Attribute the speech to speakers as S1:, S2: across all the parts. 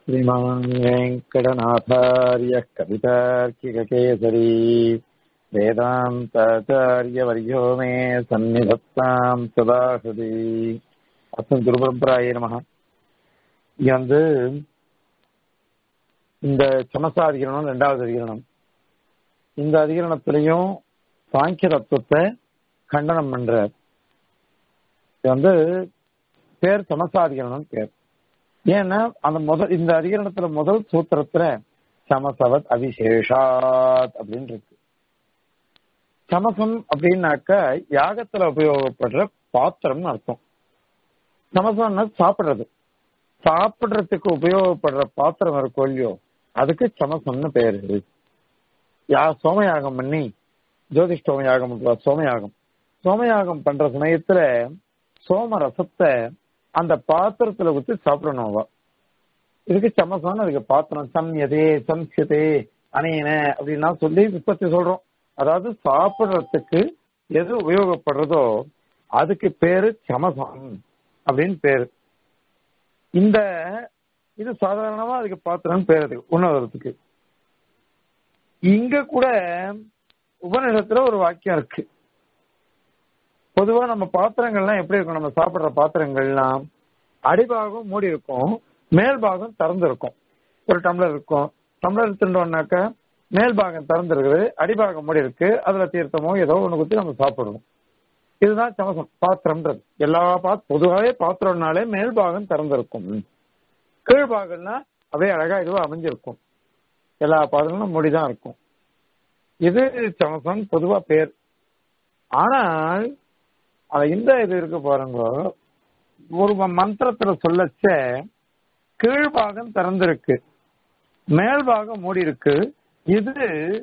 S1: श्रीमान् वेङ्कटनाथार्यः कवितार्किककेसरी वेदान्ताचार्यवर्यो मे सन्निधत्ताम् सदा हृदि அஸ்மத் குருபரம்பராய நமக இங்க வந்து இந்த சமசா அதிகரணம் ரெண்டாவது அதிகரணம் இந்த அதிகரணத்திலையும் சாங்கிய தத்துவத்தை கண்டனம் பண்றார் இது வந்து பேர் சமசாதிகரணம் பேர் ஏன்னா அந்த முதல் இந்த அதிகரணத்துல முதல் சூத்திரத்துல சமசவத் அவிசேஷாத் அப்படின்னு இருக்கு சமசம் அப்படின்னாக்க யாகத்துல உபயோகப்படுற பாத்திரம்னு அர்த்தம் சமசம்னா சாப்பிடுறது சாப்பிடுறதுக்கு உபயோகப்படுற பாத்திரம் இருக்கும் இல்லையோ அதுக்கு சமசம்னு பேரு யா சோமயாகம் பண்ணி ஜோதிஷ்டோம யாகம் பண்றா சோமயாகம் சோமயாகம் பண்ற சமயத்துல சோம ரசத்தை அந்த பாத்திரத்துல ஊத்தி சாப்பிடணும் அவ இதுக்கு சமசம்னு அதுக்கு பாத்திரம் சம்யதே சம்சியதே அணையன அப்படின்னா சொல்லி விற்பத்தி சொல்றோம் அதாவது சாப்பிடுறதுக்கு எது உபயோகப்படுறதோ அதுக்கு பேரு சமசம் அப்படின்னு பேரு இந்த இது சாதாரணமா அதுக்கு பாத்திரம் பேர் அதுக்கு உணவதுக்கு இங்க கூட உபநிஷத்துல ஒரு வாக்கியம் இருக்கு பொதுவா நம்ம பாத்திரங்கள்லாம் எப்படி இருக்கும் நம்ம சாப்பிடுற பாத்திரங்கள்லாம் அடிபாகம் மூடி இருக்கும் மேல் பாகம் திறந்து இருக்கும் ஒரு டம்ளர் இருக்கும் டம்ளர் எடுத்துட்டோம்னாக்க மேல் பாகம் திறந்து இருக்குது அடிபாகம் மூடி இருக்கு அதுல தீர்த்தமோ ஏதோ ஒண்ணு குத்தி நம்ம சாப்பிடுவோம் இதுதான் சமசம் பாத்திரம்ன்றது எல்லா பாத் பொதுவாகவே பாத்திரம்னாலே மேல் பாகம் திறந்திருக்கும் கீழ்பாகம்னா அப்படியே அழகா இதுவா அமைஞ்சிருக்கும் எல்லா பாத்திரங்களும் மூடிதான் இருக்கும் இது சமசம் பொதுவா பேர் ஆனால் அத இந்த இது இருக்கு பாருங்க ஒரு மந்திரத்துல சொல்லச்ச கீழ்பாகம் திறந்திருக்கு மேல் பாகம் மூடி இருக்கு இது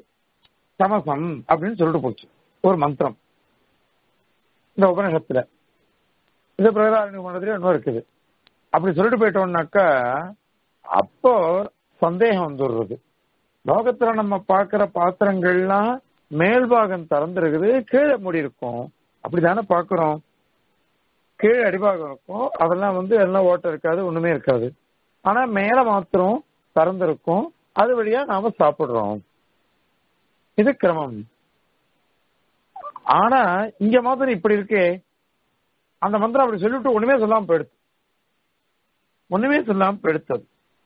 S1: சமசம் அப்படின்னு சொல்லிட்டு போச்சு ஒரு மந்திரம் இந்த உபநிஷத்துல இது பிரகதாரணி உபநிஷத்துல இன்னும் இருக்குது அப்படி சொல்லிட்டு போயிட்டோம்னாக்கா அப்போ சந்தேகம் வந்துடுறது லோகத்துல நம்ம பாக்குற பாத்திரங்கள்லாம் மேல்பாகம் திறந்திருக்குது கீழே மூடி இருக்கும் அப்படிதானே பாக்குறோம் கீழே அடிபாகம் இருக்கும் அதெல்லாம் வந்து எல்லாம் ஓட்டம் இருக்காது ஒண்ணுமே இருக்காது ஆனா மேல மாத்திரம் திறந்திருக்கும் அது வழியா நாம சாப்பிடுறோம் இது கிரமம் ஆனா இங்க மாதிரி இப்படி இருக்கே அந்த மந்திரம் அப்படி சொல்லிவிட்டு ஒண்ணுமே சொல்லாம போயிடுது ஒண்ணுமே சொல்லாம போயிடுத்தது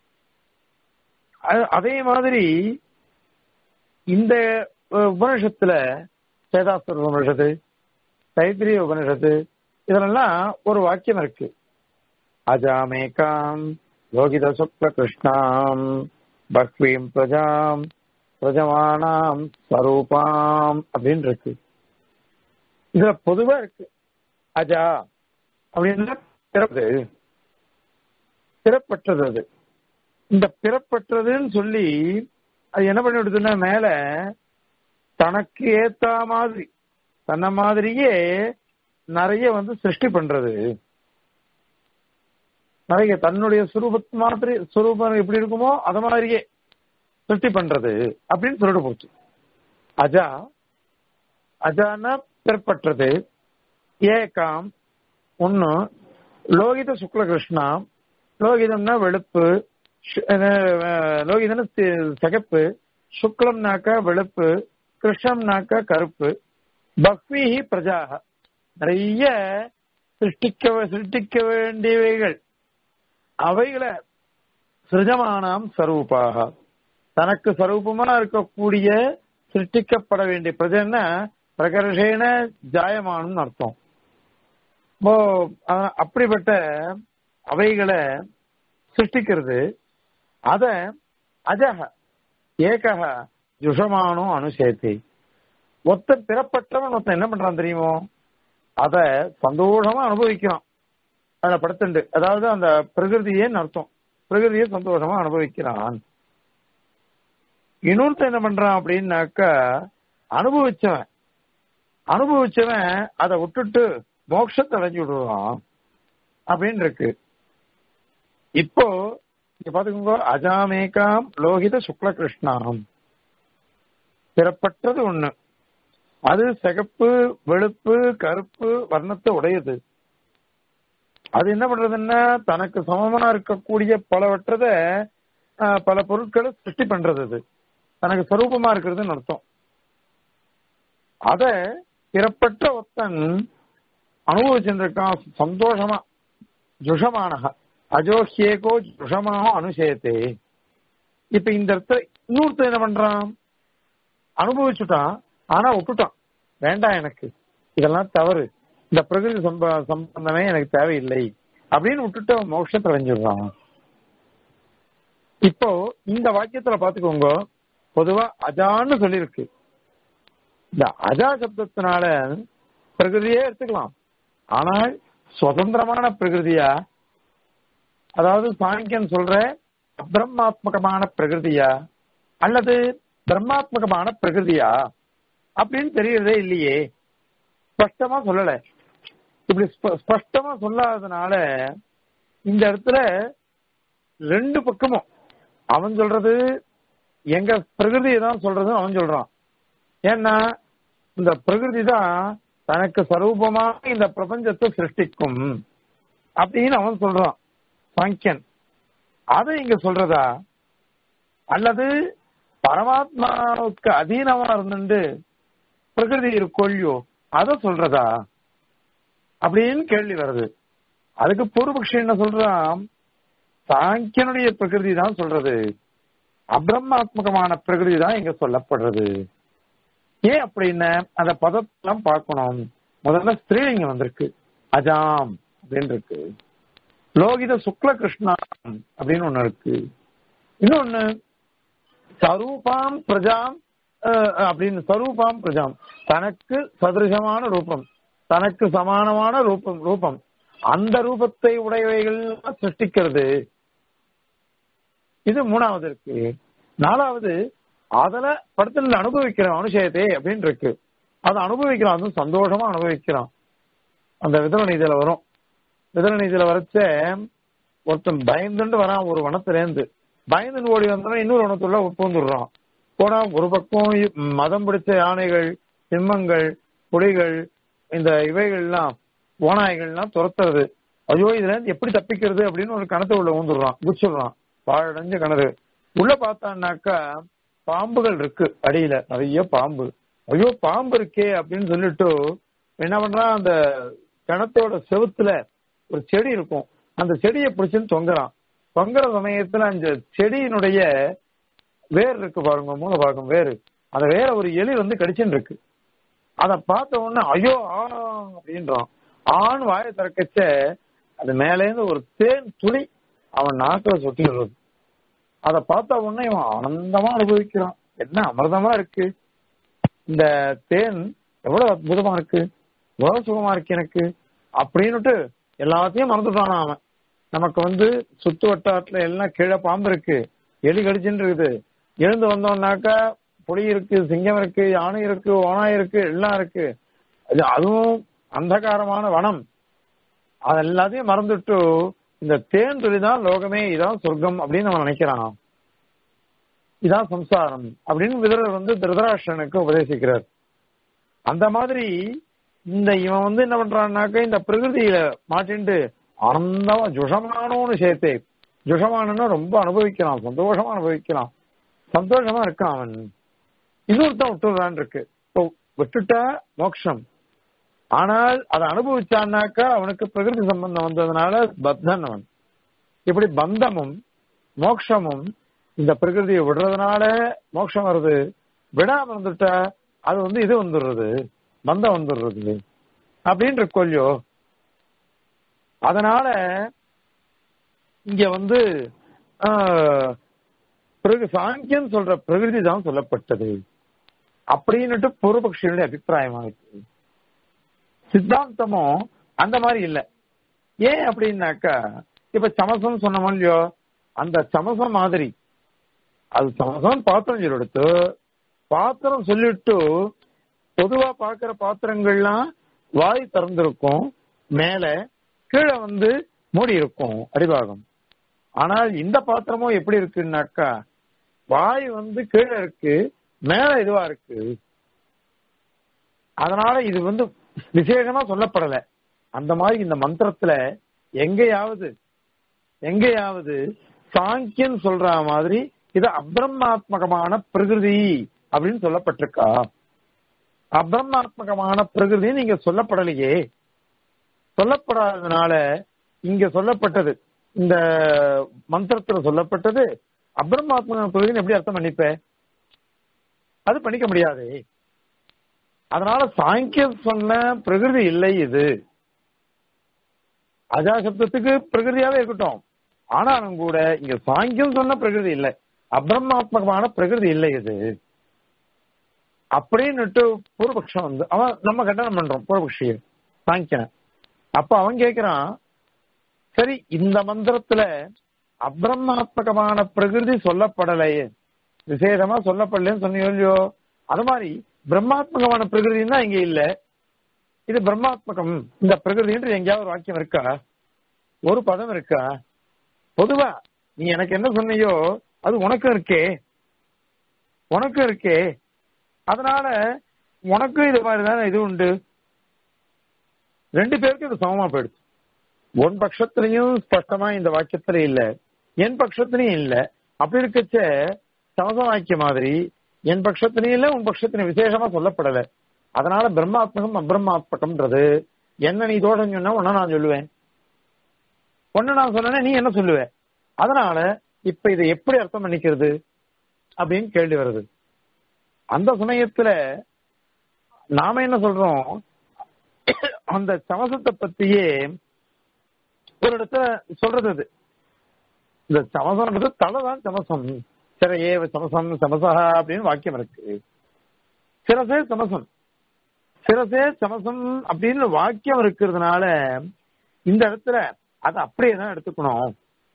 S1: அதே மாதிரி இந்த உபனிஷத்துல சேதாஸ்வர உபனிஷத்து தைத்திரிய உபனிஷத்து இதெல்லாம் ஒரு வாக்கியம் இருக்கு அஜாமேகாம் யோகித சுக்ல கிருஷ்ணாம் பக்வீம் பிரஜாம் பிரஜமானாம் ஸ்வரூபாம் அப்படின்னு இருக்கு இதுல பொதுவா இருக்கு அஜா அப்படின்னா பிறப்பு பிறப்பற்றது அது இந்த பிறப்பற்றதுன்னு சொல்லி அது என்ன பண்ணி விடுதுன்னா மேல தனக்கு ஏத்த மாதிரி தன்ன மாதிரியே நிறைய வந்து சிருஷ்டி பண்றது நிறைய தன்னுடைய சுரூபத் மாதிரி சுரூபம் எப்படி இருக்குமோ அத மாதிரியே சிருஷ்டி பண்றது அப்படின்னு சொல்லிட்டு போச்சு அஜா அஜானா பிற்பற்றது ஏகாம் ஒன்னு லோகித சுக்ல கிருஷ்ணா லோகிதம்னா வெளுப்பு லோகிதம்னா சகப்பு சுக்லம்னாக்கா வெளுப்பு கிருஷ்ணம்னாக்கா கருப்பு பக்வீஹி பிரஜாக நிறைய சிருஷ்டிக்க சிருஷ்டிக்க வேண்டியவைகள் அவைகளை சிருஜமானாம் சரூபாக தனக்கு சரூபமா இருக்கக்கூடிய சிருஷ்டிக்கப்பட வேண்டிய பிரஜன்னா பிரகர்ஷேன ஜாயமானும் அர்த்தம் அப்படிப்பட்ட அவைகளை சிருஷ்டிக்கிறது அத அஜக ஏகக ஜுஷமானும் அனுசேத்தி ஒத்த பிறப்பட்டவன் ஒருத்தன் என்ன பண்றான் தெரியுமோ அத சந்தோஷமா அனுபவிக்கிறான் அதுல படுத்துண்டு அதாவது அந்த பிரகிருதியே அர்த்தம் பிரகிருதியை சந்தோஷமா அனுபவிக்கிறான் இன்னொருத்த என்ன பண்றான் அப்படின்னாக்கா அனுபவிச்சவன் அனுபவிச்சவன் அதை விட்டுட்டு மோட்சத்தை அடைஞ்சு விடுவான் அப்படின்னு இருக்கு இப்போ இங்க பாத்துக்கோங்க அஜாமேகாம் லோகித சுக்ல கிருஷ்ணாம் பிறப்பற்றது ஒண்ணு அது சிகப்பு வெளுப்பு கருப்பு வர்ணத்தை உடையது அது என்ன பண்றதுன்னா தனக்கு சமமா இருக்கக்கூடிய பலவற்றத ஆஹ், பல பொருட்களை சிருஷ்டி பண்றது அது தனக்கு சொரூபமா இருக்கிறதுன்னு அர்த்தம் அத பிறப்பற்ற ஒருத்தன் அனுபவிச்சுருக்கான் சந்தோஷமா ஜுஷமானக அஜோஹ்யேகோ ஜுஷமாக அனுசயத்தே இப்ப இந்த இடத்துல இன்னொருத்தர் என்ன பண்றான் அனுபவிச்சுட்டான் ஆனா விட்டுட்டான் வேண்டாம் எனக்கு இதெல்லாம் தவறு இந்த பிரகிருதி சம்ப- சம்பந்தமே எனக்கு தேவையில்லை அப்படின்னு விட்டுட்டு அவன் மோட்சத்தை அடைஞ்சிடுறான் இப்போ இந்த வாக்கியத்துல பாத்துக்கோங்க பொதுவா அஜான்னு சொல்லியிருக்கு இந்த அஜா சப்தத்தினால பிரகிருதியே எடுத்துக்கலாம் ஆனால் சுதந்திரமான பிரகிருதியா அதாவது சாங்கியன் சொல்ற அபிரமாத்மகமான பிரகிருதியா அல்லது பிரம்மாத்மகமான பிரகிருதியா அப்படின்னு தெரியறதே இல்லையே ஸ்பஷ்டமா சொல்லல இப்படி ஸ்ப- ஸ்பஷ்டமா சொல்லாததுனால இந்த இடத்துல ரெண்டு பக்கமும் அவன் சொல்றது எங்க பிரகிருதியை தான் சொல்றது அவன் சொல்றான் ஏன்னா இந்த பிரகிருதி தான் தனக்கு சரூபமாக இந்த பிரபஞ்சத்தை சிருஷ்டிக்கும் அப்படின்னு அவன் சொல்றான் சாங்கியன் அதை இங்க சொல்றதா அல்லது பரமாத்மாவுக்கு அதீனமா இருந்துட்டு பிரகிருதி இருக்கொள்ளியோ அதை சொல்றதா அப்படின்னு கேள்வி வருது அதுக்கு பூர்வபக்ஷி என்ன சொல்றான் சாங்கியனுடைய பிரகிருதி தான் சொல்றது அபிரமாத்மகமான பிரகிருதி தான் இங்க சொல்லப்படுறது ஏன் அப்படின்னு அந்த பதத்தெல்லாம் பார்க்கணும் முதல்ல ஸ்திரீலிங்கம் வந்திருக்கு அஜாம் அப்படின்னு இருக்கு லோகித சுக்ல கிருஷ்ணா அப்படின்னு ஒண்ணு இருக்கு இன்னொன்னு சரூபாம் பிரஜாம் அஹ், அப்படின்னு சரூபாம் பிரஜாம் தனக்கு சதிருஷமான ரூபம் தனக்கு சமானமான ரூபம் ரூபம் அந்த ரூபத்தை உடையவைகள் சிருஷ்டிக்கிறது இது மூணாவது இருக்கு நாலாவது அதுல படத்துல அனுபவிக்கிறோம் அனுஷயத்தை அப்படின்னு இருக்கு அதை அனுபவிக்கிறான் அதுவும் சந்தோஷமா அனுபவிக்கிறான் அந்த விதவ நீதியில வரும் விதவ நீதியில வரைச்ச ஒருத்தன் பயந்துட்டு வரான் ஒரு வனத்திலேருந்து பயந்துன்னு ஓடி வந்தவன் இன்னொரு வனத்துள்ள பூந்துடுறான் போனா ஒரு பக்கம் இ- மதம் பிடிச்ச யானைகள் சிம்மங்கள் புலிகள் இந்த இவைகள்லாம் ஓநாய்கள்லாம் துரத்துறது ஐயோ இதுல இருந்து எப்படி தப்பிக்கிறது அப்படின்னு ஒரு கணத்தை உள்ள ஊந்துடுறான் குச்சிடுறான் பாழடைஞ்ச கிணறு உள்ள பார்த்தான்னாக்கா பாம்புகள் இருக்கு அடியில நிறைய பாம்பு ஐயோ பாம்பு இருக்கே அப்படின்னு சொல்லிட்டு என்ன பண்றான் அந்த கிணத்தோட செவுத்துல ஒரு செடி இருக்கும் அந்த செடியை பிடிச்சுன்னு தொங்குறான் தொங்குற சமயத்துல அந்த செடியினுடைய வேர் இருக்கு பாருங்க மூல பாகம் வேறு அந்த வேற ஒரு எலி வந்து கடிச்சுன்னு இருக்கு அத பார்த்த உடனே ஐயோ ஆ அப்படின்றான் ஆண் வாயை திறக்கச்ச அது மேலேருந்து ஒரு தேன் துளி அவன் நாக்குல சொட்டிடுறது அத பார்த்த உடனே இவன் ஆனந்தமா அனுபவிக்கிறான் என்ன அமிர்தமா இருக்கு இந்த தேன் எவ்வளவு அற்புதமா இருக்கு எவ்வளவு சுகமா இருக்கு எனக்கு அப்படின்னுட்டு எல்லாத்தையும் மறந்துட்டானா அவன் நமக்கு வந்து சுத்து வட்டாரத்துல எல்லாம் கீழே பாம்பு இருக்கு எலி கடிச்சுன்னு இருக்குது எழுந்து வந்தோம்னாக்கா புலி இருக்கு சிங்கம் இருக்கு யானை இருக்கு ஓனாய் இருக்கு எல்லாம் இருக்கு அது அதுவும் அந்தகாரமான வனம் அது எல்லாத்தையும் மறந்துட்டு இந்த தேன் துளிதான் லோகமே இதான் சொர்க்கம் அப்படின்னு அவன் நினைக்கிறான் இதான் சம்சாரம் அப்படின்னு விதரர் வந்து திருதராஷ்டனுக்கு உபதேசிக்கிறார் அந்த மாதிரி இந்த இவன் வந்து என்ன பண்றான்னாக்க இந்த பிரகிருதியில மாட்டின்ட்டு ஆனந்தமா ஜுஷமானோன்னு சேர்த்தே ஜுஷமானன்னு ரொம்ப அனுபவிக்கிறான் சந்தோஷமா அனுபவிக்கிறான் சந்தோஷமா இருக்கான் அவன் இன்னொருத்தன் விட்டுறான் இருக்கு இப்போ விட்டுட்டா மோட்சம் ஆனால் அதை அனுபவிச்சான்னாக்கா அவனுக்கு பிரகிருதி சம்பந்தம் வந்ததுனால பத்தன் அவன் இப்படி பந்தமும் மோட்சமும் இந்த பிரகிருதியை விடுறதுனால மோட்சம் வருது விடாம இருந்துட்டா அது வந்து இது வந்துடுறது பந்தம் வந்துடுறது அப்படின்னு கொல்லியோ அதனால இங்க வந்து ஆஹ், பிறகு சாங்கியம் சொல்ற பிரகிருதி தான் சொல்லப்பட்டது அப்படின்னுட்டு பூர்வபக்ஷியுடைய அபிப்பிராயமா இருக்கு சித்தாந்தமும் அந்த மாதிரி இல்ல ஏன் அப்படின்னாக்கா இப்ப சமசம் சொன்னோம் இல்லையோ அந்த சமசம் மாதிரி அது சமசம் பாத்திரம் சொல்லி எடுத்து பாத்திரம் சொல்லிட்டு பொதுவா பாக்குற பாத்திரங்கள்லாம் வாய் திறந்திருக்கும் மேல கீழே வந்து மூடி இருக்கும் அடிபாகம் ஆனால் இந்த பாத்திரமும் எப்படி இருக்குன்னாக்கா வாய் வந்து கீழே இருக்கு மேல இதுவா இருக்கு அதனால இது வந்து விசேஷமா சொல்லப்படல அந்த மாதிரி இந்த மந்திரத்துல எங்கேயாவது எங்கேயாவது சாங்கியன் சொல்ற மாதிரி இது அப்ரமாத்மகமான பிரகிருதி அப்படின்னு சொல்லப்பட்டிருக்கா அப்ரமாத்மகமான பிரகிருதி நீங்க சொல்லப்படலையே சொல்லப்படாததுனால இங்க சொல்லப்பட்டது இந்த மந்திரத்துல சொல்லப்பட்டது அப்ரமாத்மக பிரகிருதி எப்படி அர்த்தம் பண்ணிப்ப அது பண்ணிக்க முடியாது அதனால சாங்கியம் சொன்ன பிரகிருதி இல்லை இது அஜாசப்தத்துக்கு பிரகிருதியாவே இருக்கட்டும் ஆனாலும் கூட இங்க சாங்கியம் சொன்ன பிரகிருதி இல்லை அப்ரமாத்மகமான பிரகிருதி இல்லை இது அப்படின்னுட்டு பூர்வபக்ஷம் வந்து அவன் நம்ம கண்டனம் பண்றோம் பூர்வபக்ஷிய சாங்கியன அப்ப அவன் கேக்குறான் சரி இந்த மந்திரத்துல அப்ரமாத்மகமான பிரகிருதி சொல்லப்படலையே விசேஷமா சொல்லப்படலன்னு சொன்னீங்க இல்லையோ அது மாதிரி பிரம்மாத்மகமான பிரகிருதின்னா இங்க இல்ல இது பிரம்மாத்மகம் இந்த பிரகிருதின்ற எங்கேயாவது ஒரு வாக்கியம் இருக்கா ஒரு பதம் இருக்கா பொதுவா நீ எனக்கு என்ன சொன்னியோ அது உனக்கும் இருக்கே உனக்கும் இருக்கே அதனால உனக்கும் இது மாதிரி தானே இது உண்டு ரெண்டு பேருக்கும் இது சமமா போயிடுச்சு உன் பட்சத்திலையும் ஸ்பஷ்டமா இந்த வாக்கியத்துல இல்ல என் பட்சத்திலையும் இல்ல அப்படி இருக்கச்ச சமச வாக்கிய மாதிரி என் பட்சத்திலையும் இல்ல உன் பட்சத்திலையும் விசேஷமா சொல்லப்படல அதனால பிரம்மாத்மகம் அப்ரமாத்மகம்ன்றது என்ன நீ தோஷம் சொன்னா உன்ன நான் சொல்லுவேன் ஒன்னு நான் சொன்னேன்னா நீ என்ன சொல்லுவ அதனால இப்ப இதை எப்படி அர்த்தம் பண்ணிக்கிறது அப்படின்னு கேள்வி வருது அந்த சமயத்துல நாம என்ன சொல்றோம் அந்த சமசத்தை பத்தியே ஒரு இடத்துல சொல்றது அது இந்த சமசம்ன்றது தலைதான் சமசம் சில ஏவ சமசம் சமசா அப்படின்னு வாக்கியம் இருக்கு சிரசே சமசம் சிரசே சமசம் அப்படின்னு வாக்கியம் இருக்கிறதுனால இந்த இடத்துல அதை அப்படியே தான் எடுத்துக்கணும்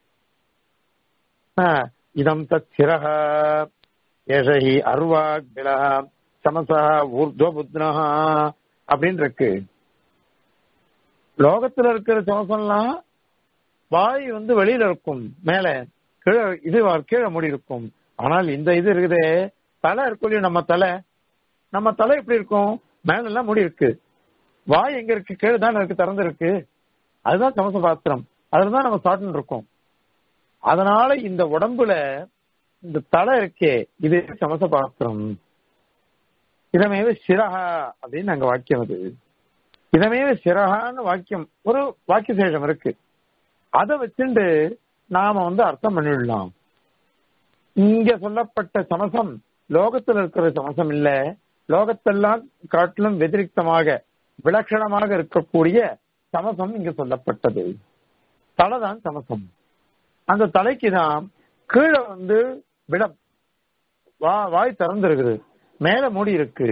S1: இதம் தத் சிரக ஏஷஹி அருவாக் பிலக சமசா ஊர்துவ புத்னா அப்படின்னு இருக்கு லோகத்துல இருக்கிற சமசம்லாம் வாய் வந்து வெளியில இருக்கும் மேல கீழே இது கீழே மூடி இருக்கும் ஆனால் இந்த இது இருக்குதே தலை இருக்கும் நம்ம தலை நம்ம தலை எப்படி இருக்கும் மேல எல்லாம் மூடி இருக்கு வாய் எங்க இருக்கு கீழே தானே இருக்கு திறந்து இருக்கு அதுதான் சமச பாத்திரம் அதுலதான் நம்ம சாப்பிட்டு இருக்கோம் அதனால இந்த உடம்புல இந்த தலை இருக்கே இது சமச பாத்திரம் இதமேவ சிரஹா அப்படின்னு அங்க வாக்கியம் அது இதமேவ சிரஹான்னு வாக்கியம் ஒரு வாக்கிய சேஷம் இருக்கு அதை வச்சுண்டு நாம வந்து அர்த்தம் பண்ணிடலாம் இங்க சொல்லப்பட்ட சமசம் லோகத்தில் இருக்கிற சமசம் இல்ல லோகத்தெல்லாம் காட்டிலும் வெதிரிக்தமாக விலட்சணமாக இருக்கக்கூடிய சமசம் இங்க சொல்லப்பட்டது தலைதான் சமசம் அந்த தலைக்கு தான் கீழே வந்து விடம் வா வாய் திறந்து இருக்குது மேல மூடி இருக்கு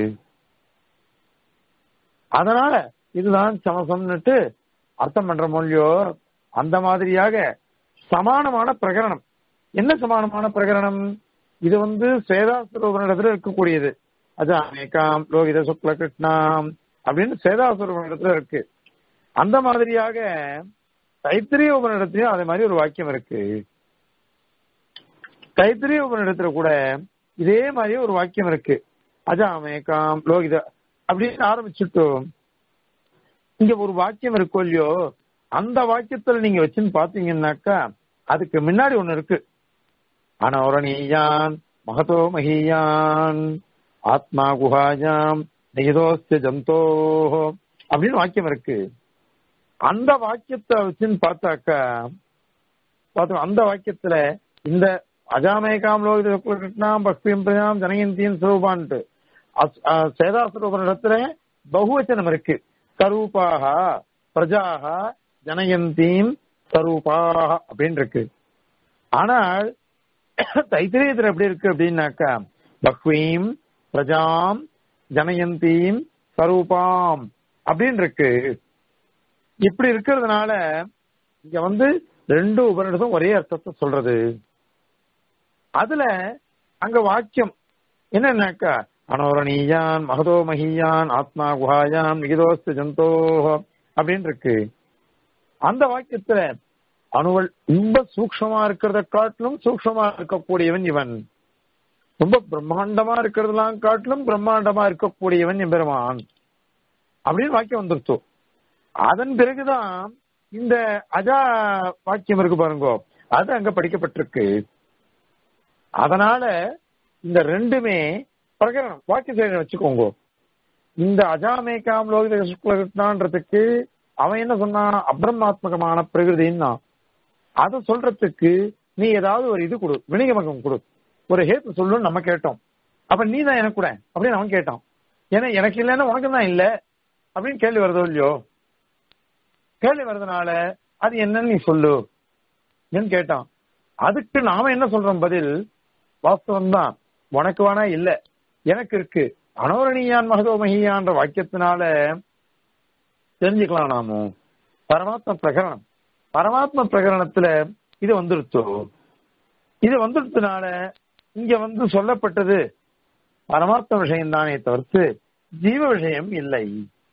S1: அதனால இதுதான் சமசம்னுட்டு அர்த்தம் பண்ற மொழியோ அந்த மாதிரியாக சமானமான பிரகரணம் என்ன சமானமான பிரகரணம் இது வந்து சேதாசுரூபனிடத்துல இருக்கக்கூடியது அது அநேகாம் லோகித சுக்ல கிருஷ்ணாம் அப்படின்னு சேதாசுரூபனிடத்துல இருக்கு அந்த மாதிரியாக தைத்திரிய உபனிடத்திலையும் அதே மாதிரி ஒரு வாக்கியம் இருக்கு தைத்திரிய உபனிடத்துல கூட இதே மாதிரி ஒரு வாக்கியம் இருக்கு அஜாமேகாம் லோகித அப்படின்னு ஆரம்பிச்சுட்டோம் இங்க ஒரு வாக்கியம் இருக்கோ இல்லையோ அந்த வாக்கியத்துல நீங்க வச்சுன்னு பாத்தீங்கன்னாக்கா அதுக்கு முன்னாடி ஒண்ணு இருக்கு அனௌரணீயான் மகதோ மகியான் ஆத்மா குஹாயாம் நிகிதோஸ்ய ஜந்தோ அப்படின்னு வாக்கியம் இருக்கு அந்த வாக்கியத்தை வச்சுன்னு பார்த்தாக்கா பார்த்தோம் அந்த வாக்கியத்துல இந்த அஜாமேகாம் லோகிதாம் பக்தியம் பிரஜாம் ஜனயந்தியின் சுரூபான்ட்டு சேதாசுரூபனிடத்துல பகுவச்சனம் இருக்கு சரூபாக பிரஜாக ஜனயந்தீம் சரூபாக அப்படின்னு இருக்கு ஆனால் தைத்திரியத்துல எப்படி இருக்கு அப்படின்னாக்கா பக்வீம் பிரஜாம் ஜனயந்தீம் சரூபாம் அப்படின்னு இருக்கு இப்படி இருக்கிறதுனால இங்க வந்து ரெண்டு உபநிடதும் ஒரே அர்த்தத்தை சொல்றது அதுல அங்க வாக்கியம் என்னன்னாக்கா அனோரணீயான் மகதோ மகியான் ஆத்மா குஹாயான் நிகிதோஸ்து ஜந்தோ அப்படின்னு இருக்கு அந்த வாக்கியத்துல அணுவல் ரொம்ப சூக்ஷமா இருக்கிறத காட்டிலும் சூக்ஷமா இருக்கக்கூடியவன் இவன் ரொம்ப பிரம்மாண்டமா இருக்கிறதெல்லாம் காட்டிலும் பிரம்மாண்டமா இருக்கக்கூடியவன் எம்பெருமான் அப்படின்னு வாக்கியம் வந்துருச்சு அதன் பிறகுதான் இந்த அஜா வாக்கியம் இருக்கு பாருங்க அது அங்க படிக்கப்பட்டிருக்கு அதனால இந்த ரெண்டுமே பிரகரணம் வாக்கிய சேகரம் வச்சுக்கோங்க இந்த அஜாமேகாம் லோகித சுக்லகிருஷ்ணான்றதுக்கு அவன் என்ன சொன்னான் அப்ரமாத்மகமான பிரகிருதின்னா அதை சொல்றதுக்கு நீ ஏதாவது ஒரு இது கொடு வினிகமகம் கொடு ஒரு ஹேத்து சொல்லுன்னு நம்ம கேட்டோம் அப்ப நீ தான் எனக்கு கூட அப்படின்னு அவன் கேட்டான் ஏன்னா எனக்கு இல்லைன்னா உனக்கு தான் இல்ல அப்படின்னு கேள்வி வருதோ இல்லையோ கேள்வி வர்றதுனால அது என்னன்னு நீ சொல்லு என்று கேட்டான் அதுக்கு நாம என்ன சொல்றோம் பதில் வாஸ்தவம் தான் உனக்கு வேணா இல்ல எனக்கு இருக்கு அனோரணியான் மகதோமகியான்ற வாக்கியத்தினால தெரிஞ்சுக்கலாம் நாம பரமாத்ம பிரகரணம் பரமாத்ம பிரகரணத்துல இது வந்துருத்தோ இது வந்துடுறதுனால இங்க வந்து சொல்லப்பட்டது பரமாத்ம விஷயம் தானே தவிர்த்து ஜீவ விஷயம் இல்லை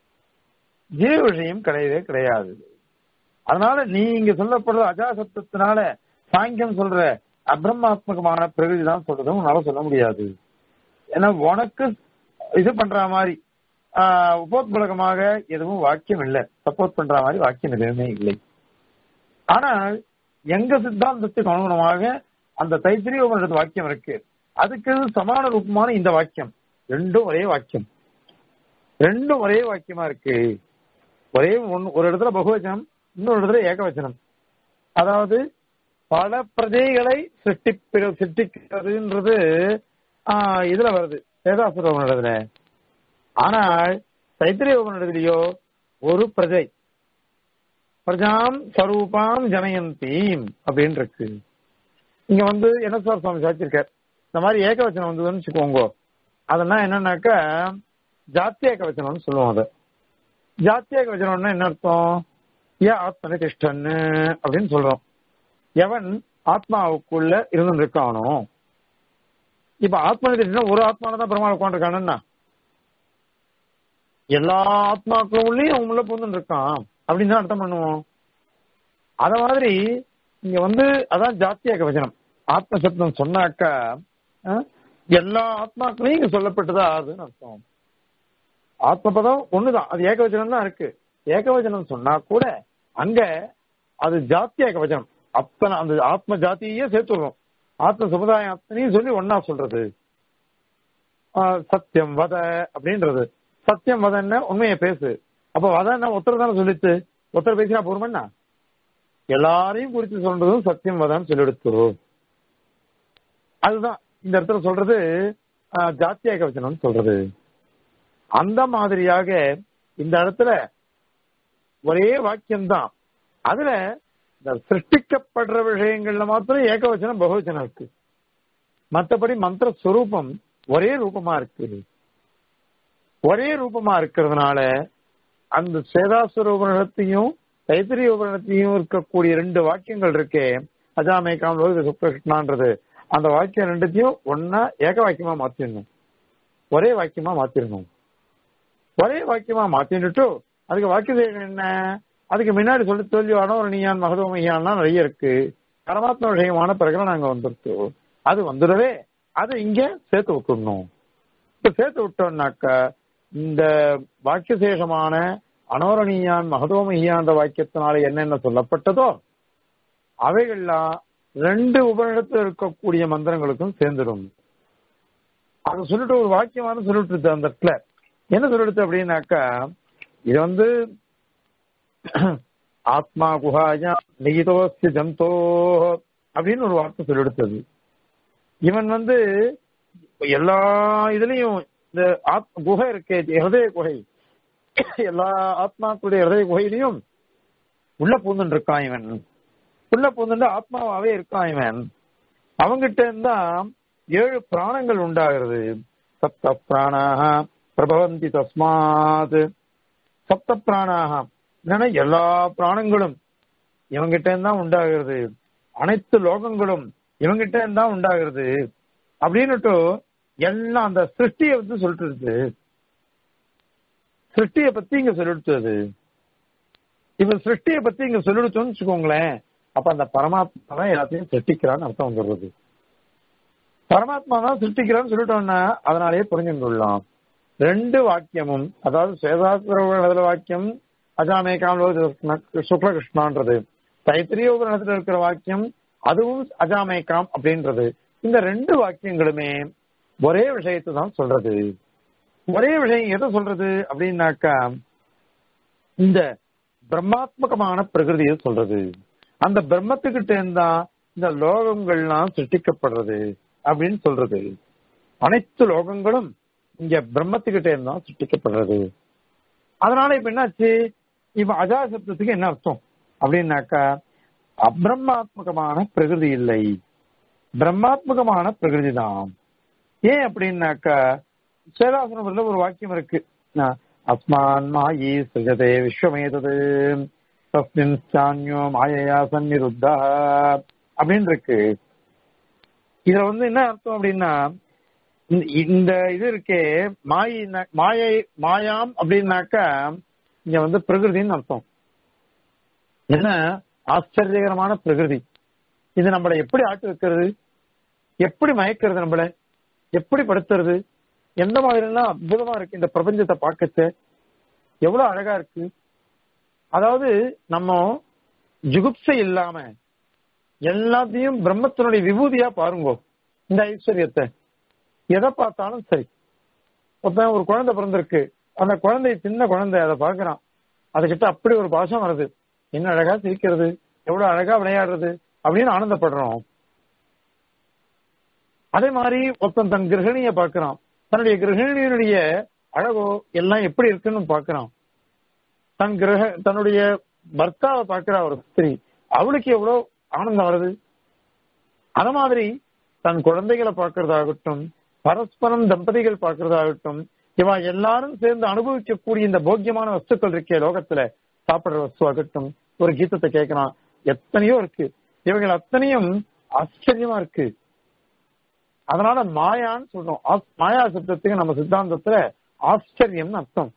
S1: ஜீவ விஷயம் கிடையவே கிடையாது அதனால நீ இங்க சொல்லப்படுற அஜாசத்தினால சாங்கியம் சொல்ற அப்ரமாத்மகமான பிரகிருதி தான் சொல்றதும் உன்னால சொல்ல முடியாது ஏன்னா உனக்கு இது பண்ற மாதிரி ஆஹ் உபோத்பலகமாக எதுவும் வாக்கியம் இல்லை சப்போர்ட் பண்ற மாதிரி வாக்கியம் எதுவுமே இல்லை ஆனால் எங்க சித்தாந்தத்துக்கு அனுகுணமாக அந்த தைத்திரிய உபனிஷத்து வாக்கியம் இருக்கு அதுக்கு சமான ரூபமான இந்த வாக்கியம் ரெண்டும் ஒரே வாக்கியம் ரெண்டும் ஒரே வாக்கியமா இருக்கு ஒரே ஒன்னு ஒரு இடத்துல பகுவச்சனம் இன்னொரு இடத்துல ஏகவச்சனம் அதாவது பல பிரஜைகளை சிருஷ்டிப்ப சிருஷ்டிக்கிறதுன்றது ஆஹ் இதுல வருது வேதாசுர உபனிடத்துல ஆனால் தைத்திரிய உபனிடத்திலேயோ ஒரு பிரஜை பிரஜாம் ஸ்வரூபாம் ஜனயந்தீம் அப்படின்னு இருக்கு இங்க வந்து என்ன சார் சுவாமி சாச்சிருக்கார் இந்த மாதிரி ஏகவச்சனம் வந்ததுன்னு வச்சுக்கோங்க அதெல்லாம் என்னன்னாக்கா ஜாத்தியேக வச்சனம்னு சொல்லுவோம் அதை ஜாத்தியேக வச்சனம்னா என்ன அர்த்தம் ஏ ஆத்மனி திஷ்டன்னு அப்படின்னு சொல்றோம் எவன் ஆத்மாவுக்குள்ள இருந்து இருக்கானோ இப்ப ஆத்மனி திஷ்டன் ஒரு ஆத்மால தான் பெருமாள் உட்காந்துருக்கானுன்னா எல்லா ஆத்மாக்களும் அவன் உள்ள புகுந்து இருக்கான் அப்படின்னு தான் அர்த்தம் பண்ணுவோம் அத மாதிரி இங்க வந்து அதான் ஜாத்தியாக வச்சனம் ஆத்ம சப்தம் சொன்னாக்கா அஹ், எல்லா ஆத்மாக்களையும் இங்க சொல்லப்பட்டதா ஆகுதுன்னு அர்த்தம் ஆத்மபதம் ஒண்ணுதான் அது ஏகவச்சனம் தான் இருக்கு ஏகவச்சனம் சொன்னா கூட அங்க அது ஜாத்தி ஏகவச்சனம் அத்தனை அந்த ஆத்ம ஜாத்தியே சேர்த்துடுறோம் ஆத்ம சமுதாயம் அத்தனையும் சொல்லி ஒன்னா சொல்றது ஆஹ், சத்தியம் வத அப்படின்றது சத்தியம் வதன்னா உண்மையை பேசு அப்ப வதன்னா ஒருத்தர் தானே சொல்லிச்சு ஒருத்தர் பேசினா போருமண்ணா எல்லாரையும் குறித்து சொல்றதும் சத்தியம் வதான்னு சொல்லி அதுதான் இந்த இடத்துல சொல்றது ஆஹ், ஜாத்தியாக வச்சனம்னு சொல்றது அந்த மாதிரியாக இந்த இடத்துல ஒரே வாக்கியம்தான் அதுல இந்த சிருஷ்டிக்கப்படுற விஷயங்கள்ல மாத்திரம் ஏகவச்சனம் பகுவச்சனம் இருக்கு மற்றபடி மந்திர ஸ்வரூபம் ஒரே ரூபமா இருக்கு ஒரே ரூபமா இருக்கிறதுனால அந்த சேதாசுர உபநிடத்தையும் தைத்திரிய உபநிடத்தையும் இருக்கக்கூடிய ரெண்டு வாக்கியங்கள் இருக்கே அஜாமேகாம் லோக சுப்பிரகிருஷ்ணான்றது அந்த வாக்கியம் ரெண்டுத்தையும் ஒன்னா ஏக வாக்கியமா மாத்திடணும் ஒரே வாக்கியமா மாத்திடணும் ஒரே வாக்கியமா மாத்திட்டு அதுக்கு வாக்கிய சேகரம் என்ன அதுக்கு முன்னாடி சொல்லி சொல்லி அனோரணியான் மகதோமையான்லாம் நிறைய இருக்கு பரமாத்ம விஷயமான பிறகு நாங்க வந்துருச்சு அது வந்துடவே அது இங்க சேர்த்து விட்டுடணும் இப்ப சேர்த்து விட்டோம்னாக்கா இந்த வாக்கியசேஷமான அனோரணியான் மகதோமகியான்ற வாக்கியத்தினால என்னென்ன சொல்லப்பட்டதோ அவைகள்லாம் ரெண்டு உபநிடத்தில் இருக்கக்கூடிய மந்திரங்களுக்கும் சேர்ந்துடும் அது சொல்லிட்டு ஒரு வாக்கியமான சொல்லிட்டு அந்த இடத்துல என்ன சொல்லிடுது அப்படின்னாக்கா இது வந்து ஆத்மா குஹாயா நிகிதோஸ்ய ஜந்தோ அப்படின்னு ஒரு வார்த்தை சொல்லிடுத்தது இவன் வந்து எல்லா இதுலயும் இந்த ஆத் குகை இருக்கே ஹிருதய குகை எல்லா ஆத்மாக்களுடைய ஹிருதய குகையிலையும் உள்ள பூந்துட்டு இருக்கான் இவன் உள்ள பூந்துட்டு ஆத்மாவாவே இருக்கான் இவன் அவங்கிட்ட இருந்தா ஏழு பிராணங்கள் உண்டாகிறது சப்த பிராணாக பிரபவந்தி தஸ்மாத் சப்த பிராணாக என்னன்னா எல்லா பிராணங்களும் இவங்கிட்ட இருந்தா உண்டாகிறது அனைத்து லோகங்களும் இவங்கிட்ட இருந்தா உண்டாகிறது அப்படின்னுட்டு எல்லாம் அந்த சிருஷ்டியை வந்து சொல்லிட்டு இருக்கு சிருஷ்டியை பத்தி இங்க சொல்லிடுச்சு இப்ப சிருஷ்டியை பத்தி இங்க சொல்லிடுச்சோன்னு வச்சுக்கோங்களேன் அப்ப அந்த பரமாத்மா தான் எல்லாத்தையும் சிருஷ்டிக்கிறான்னு அர்த்தம் வந்துடுறது பரமாத்மா தான் சிருஷ்டிக்கிறான்னு சொல்லிட்டோம்னா அதனாலேயே புரிஞ்சு கொள்ளலாம் ரெண்டு வாக்கியமும் அதாவது சேதாசுர வாக்கியம் அஜாமே காமலோ சுக்லகிருஷ்ணான்றது தைத்திரிய உபரணத்துல இருக்கிற வாக்கியம் அதுவும் அஜாமேகாம் அப்படின்றது இந்த ரெண்டு வாக்கியங்களுமே ஒரே விஷயத்தை தான் சொல்றது ஒரே விஷயம் எதை சொல்றது அப்படின்னாக்கா இந்த பிரம்மாத்மகமான பிரகிருதியை சொல்றது அந்த பிரம்மத்துக்கிட்ட இருந்தா இந்த லோகங்கள்லாம் சிருஷ்டிக்கப்படுறது அப்படின்னு சொல்றது அனைத்து லோகங்களும் இங்க பிரம்மத்துக்கிட்ட இருந்தா சிருஷ்டிக்கப்படுறது அதனால இப்ப என்னாச்சு இப்ப அஜாசப்தத்துக்கு என்ன அர்த்தம் அப்படின்னாக்கா அப்பிரமாத்மகமான பிரகிருதி இல்லை பிரம்மாத்மகமான பிரகிருதி தான் ஏன் அப்படின்னாக்கா சேதாசனத்துல ஒரு வாக்கியம் இருக்கு அஸ்மான் மாயி சுஜதே விஸ்வமேதது தஸ்மின் சான்யோ மாயையா சந்நிருத்தா அப்படின்னு இருக்கு இதுல வந்து என்ன அர்த்தம் அப்படின்னா இந்த இது இருக்கே மாயி மாயை மாயாம் அப்படின்னாக்கா இங்க வந்து பிரகிருதின்னு அர்த்தம் என்ன ஆச்சரியகரமான பிரகிருதி இது நம்மளை எப்படி ஆட்டு வைக்கிறது எப்படி மயக்கிறது நம்மள எப்படி படுத்துறது எந்த மாதிரிலாம் அற்புதமா இருக்கு இந்த பிரபஞ்சத்தை பார்க்கச்ச எவ்வளவு அழகா இருக்கு அதாவது நம்ம ஜுகுப்சை இல்லாம எல்லாத்தையும் பிரம்மத்தினுடைய விபூதியா பாருங்கோ இந்த ஐஸ்வர்யத்தை எதை பார்த்தாலும் சரி ஒருத்தன் ஒரு குழந்தை பிறந்திருக்கு அந்த குழந்தை சின்ன குழந்தை அதை பார்க்கறான் அதுகிட்ட அப்படி ஒரு பாசம் வருது என்ன அழகா சிரிக்கிறது எவ்வளவு அழகா விளையாடுறது அப்படின்னு ஆனந்தப்படுறோம் அதே மாதிரி ஒருத்தன் தன் கிரகணிய பார்க்கறான் தன்னுடைய கிரகணியினுடைய அழகோ எல்லாம் எப்படி இருக்குன்னு பார்க்கறான் தன் கிரக தன்னுடைய பர்த்தாவை பார்க்கிறா ஒரு ஸ்திரீ அவளுக்கு எவ்வளவு ஆனந்தம் வருது அத மாதிரி தன் குழந்தைகளை பார்க்கறதாகட்டும் பரஸ்பரம் தம்பதிகள் பார்க்கறதாகட்டும் இவா எல்லாரும் சேர்ந்து அனுபவிக்கக்கூடிய இந்த போக்கியமான வஸ்துக்கள் இருக்கே லோகத்துல சாப்பிடுற வஸ்துவாகட்டும் ஒரு கீதத்தை கேட்கறான் எத்தனையோ இருக்கு இவைகள் அத்தனையும் ஆச்சரியமா இருக்கு அதனால மாயான்னு சொல்றோம் மாயா சப்தத்துக்கு நம்ம சித்தாந்தத்துல ஆச்சரியம் அர்த்தம்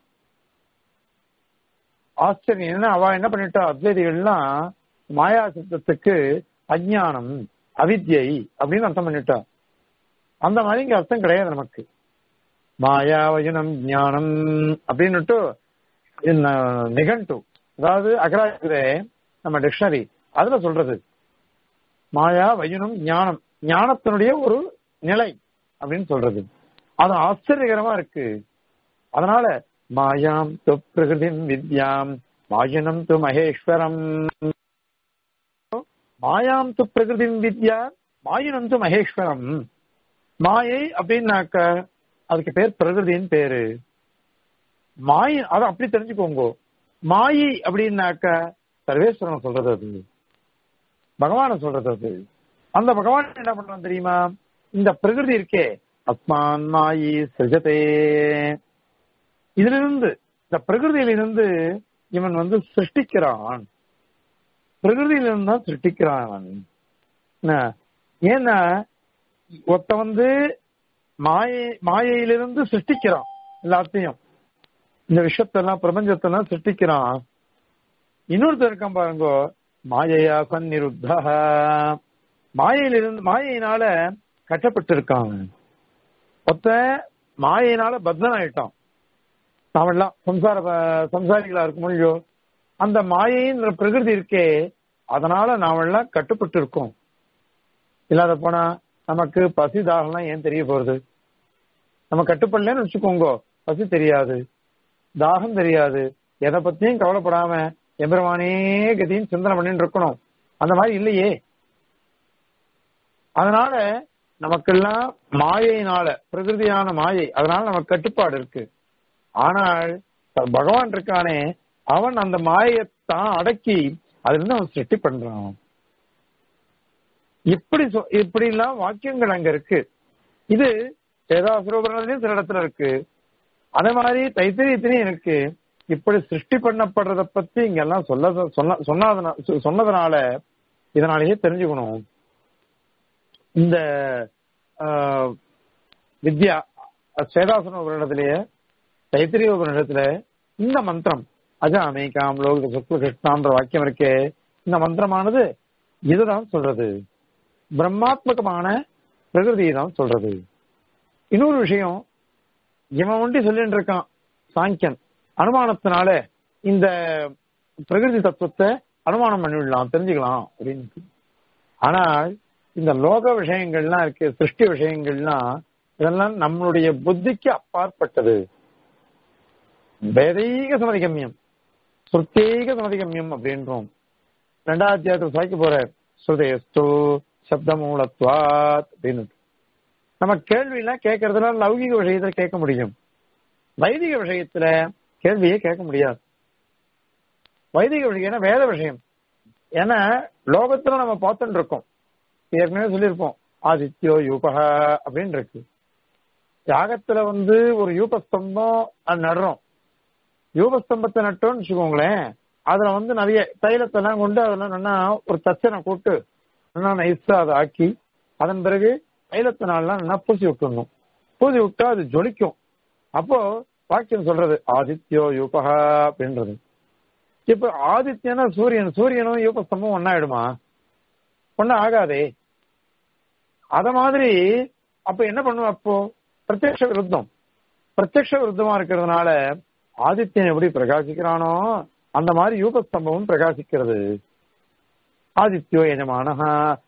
S1: ஆச்சரியம் என்ன அவ என்ன பண்ணிட்டா அத்வைதிகள்லாம் மாயா சப்தத்துக்கு அஜானம் அவித்யை அப்படின்னு அர்த்தம் பண்ணிட்டா அந்த மாதிரி இங்க அர்த்தம் கிடையாது நமக்கு மாயாவயனம் ஞானம் அப்படின்னுட்டு நிகண்டு அதாவது அகராஜிலே நம்ம டிக்ஷனரி அதுல சொல்றது மாயா வயுனம் ஞானம் ஞானத்தினுடைய ஒரு நிலை அப்படின்னு சொல்றது அது ஆச்சரியகரமா இருக்கு அதனால மாயாம் து பிரகிருதிம் வித்யாம் மாயனம் து மகேஸ்வரம் மாயாம் து பிரகிருதிம் வித்யா மாயனம் து மகேஸ்வரம் மாயை அப்படின்னாக்க அதுக்கு பேர் பிரகிருதின்னு பேரு மாயை அதை அப்படி தெரிஞ்சுக்கோங்க மாயை அப்படின்னாக்க சர்வேஸ்வரன் சொல்றது அது பகவான சொல்றது அது அந்த பகவான் என்ன பண்றான் தெரியுமா இந்த பிரகிருதி இருக்கே அஸ்மான் மாயி சிருஜதே இதுல இருந்து இந்த பிரகிருதியிலிருந்து இவன் வந்து சிருஷ்டிக்கிறான் பிரகிருதியிலிருந்து தான் சிருஷ்டிக்கிறான் ஏன்னா ஒருத்த வந்து மாயை மாயையிலிருந்து சிருஷ்டிக்கிறான் எல்லாத்தையும் இந்த விஷயத்தெல்லாம் பிரபஞ்சத்தெல்லாம் சிருஷ்டிக்கிறான் இன்னொருத்தர் இருக்கான் பாருங்க மாயையா சந்நிருத்தா மாயையிலிருந்து மாயையினால கட்டப்பட்டு இருக்காங்க ஒருத்த மாயையினால பத்மன் ஆயிட்டான் நாமெல்லாம் சம்சார சம்சாரிகளா இருக்கும் இல்லையோ அந்த மாயைன்ற பிரகிருதி இருக்கே அதனால நாமெல்லாம் கட்டுப்பட்டு இருக்கோம் இல்லாத போனா நமக்கு பசி தாகம்லாம் ஏன் தெரிய போறது நம்ம கட்டுப்படலன்னு வச்சுக்கோங்க பசி தெரியாது தாகம் தெரியாது எதை பத்தியும் கவலைப்படாம எம்பெருமானே கதின்னு சிந்தனை பண்ணிட்டு இருக்கணும் அந்த மாதிரி இல்லையே அதனால நமக்கெல்லாம் மாயையினால பிரகிருதியான மாயை அதனால நமக்கு கட்டுப்பாடு இருக்கு ஆனால் பகவான் இருக்கானே அவன் அந்த மாயைத்தான் அடக்கி அதுல இருந்து அவன் சிருஷ்டி பண்றான் இப்படி இப்படி எல்லாம் வாக்கியங்கள் அங்க இருக்கு இது சேதாசுரபுரத்துலயும் சில இடத்துல இருக்கு அதே மாதிரி தைத்திரியத்திலையும் இருக்கு இப்படி சிருஷ்டி பண்ணப்படுறத பத்தி இங்க எல்லாம் சொல்ல சொன்ன சொன்னதுனால சொன்னதுனால இதனாலேயே தெரிஞ்சுக்கணும் இந்த வித்யா சேதாசன உபரிடத்திலேயே தைத்திரிய உபரிடத்துல இந்த மந்திரம் அஜ அமேகாம் லோக சுக்ல கிருஷ்ணான்ற வாக்கியம் இருக்கே இந்த மந்திரமானது இதுதான் சொல்றது பிரம்மாத்மகமான பிரகிருதியை தான் சொல்றது இன்னொரு விஷயம் இவன் ஒண்டி சொல்லிட்டு இருக்கான் சாங்கியன் அனுமானத்தினால இந்த பிரகிருதி தத்துவத்தை அனுமானம் பண்ணிவிடலாம் தெரிஞ்சுக்கலாம் அப்படின்னு ஆனால் இந்த லோக விஷயங்கள்லாம் இருக்கு சிருஷ்டி விஷயங்கள்லாம் இதெல்லாம் நம்மளுடைய புத்திக்கு அப்பாற்பட்டது வேதீக சமதிகமியம் சுத்தீக சமதிகமியம் அப்படின்றோம் ரெண்டாவது அத்தியாயத்தில் சாய்க்க போற ஸ்ருதேஸ்து சப்த மூலத்வாத் அப்படின்னு நம்ம கேள்வி எல்லாம் கேட்கறதுல லௌகிக விஷயத்துல கேட்க முடியும் வைதிக விஷயத்துல கேள்வியே கேட்க முடியாது வைதிக விஷயம் வேத விஷயம் ஏன்னா லோகத்துல நம்ம பார்த்துட்டு இருக்கோம் ஏற்கனவே சொல்லியிருப்போம் ஆதித்யோ யூபக அப்படின்னு இருக்கு யாகத்துல வந்து ஒரு யூபஸ்தம்பம் அது நடுறோம் யூபஸ்தம்பத்தை நட்டோம்னு வச்சுக்கோங்களேன் அதுல வந்து நிறைய தைலத்தை எல்லாம் கொண்டு அதெல்லாம் நல்லா ஒரு தச்சனை கூட்டு நல்லா நைஸா அதை ஆக்கி அதன் பிறகு தைலத்தினாலாம் நல்லா பூசி விட்டுடணும் பூசி விட்டா அது ஜொலிக்கும் அப்போ வாக்கியம் சொல்றது ஆதித்யோ யூபக அப்படின்றது இப்ப ஆதித்யனா சூரியன் சூரியனும் யூபஸ்தம்பம் ஒன்னாயிடுமா ஒன்னும் ஆகாதே அத மாதிரி அப்ப என்ன பண்ணுவோம் அப்போ பிரத்யக்ஷ விருத்தம் பிரத்யக்ஷ விருத்தமா இருக்கிறதுனால ஆதித்யன் எப்படி பிரகாசிக்கிறானோ அந்த மாதிரி யூபஸ்தம்பமும் பிரகாசிக்கிறது ஆதித்யோ எஜமானஹா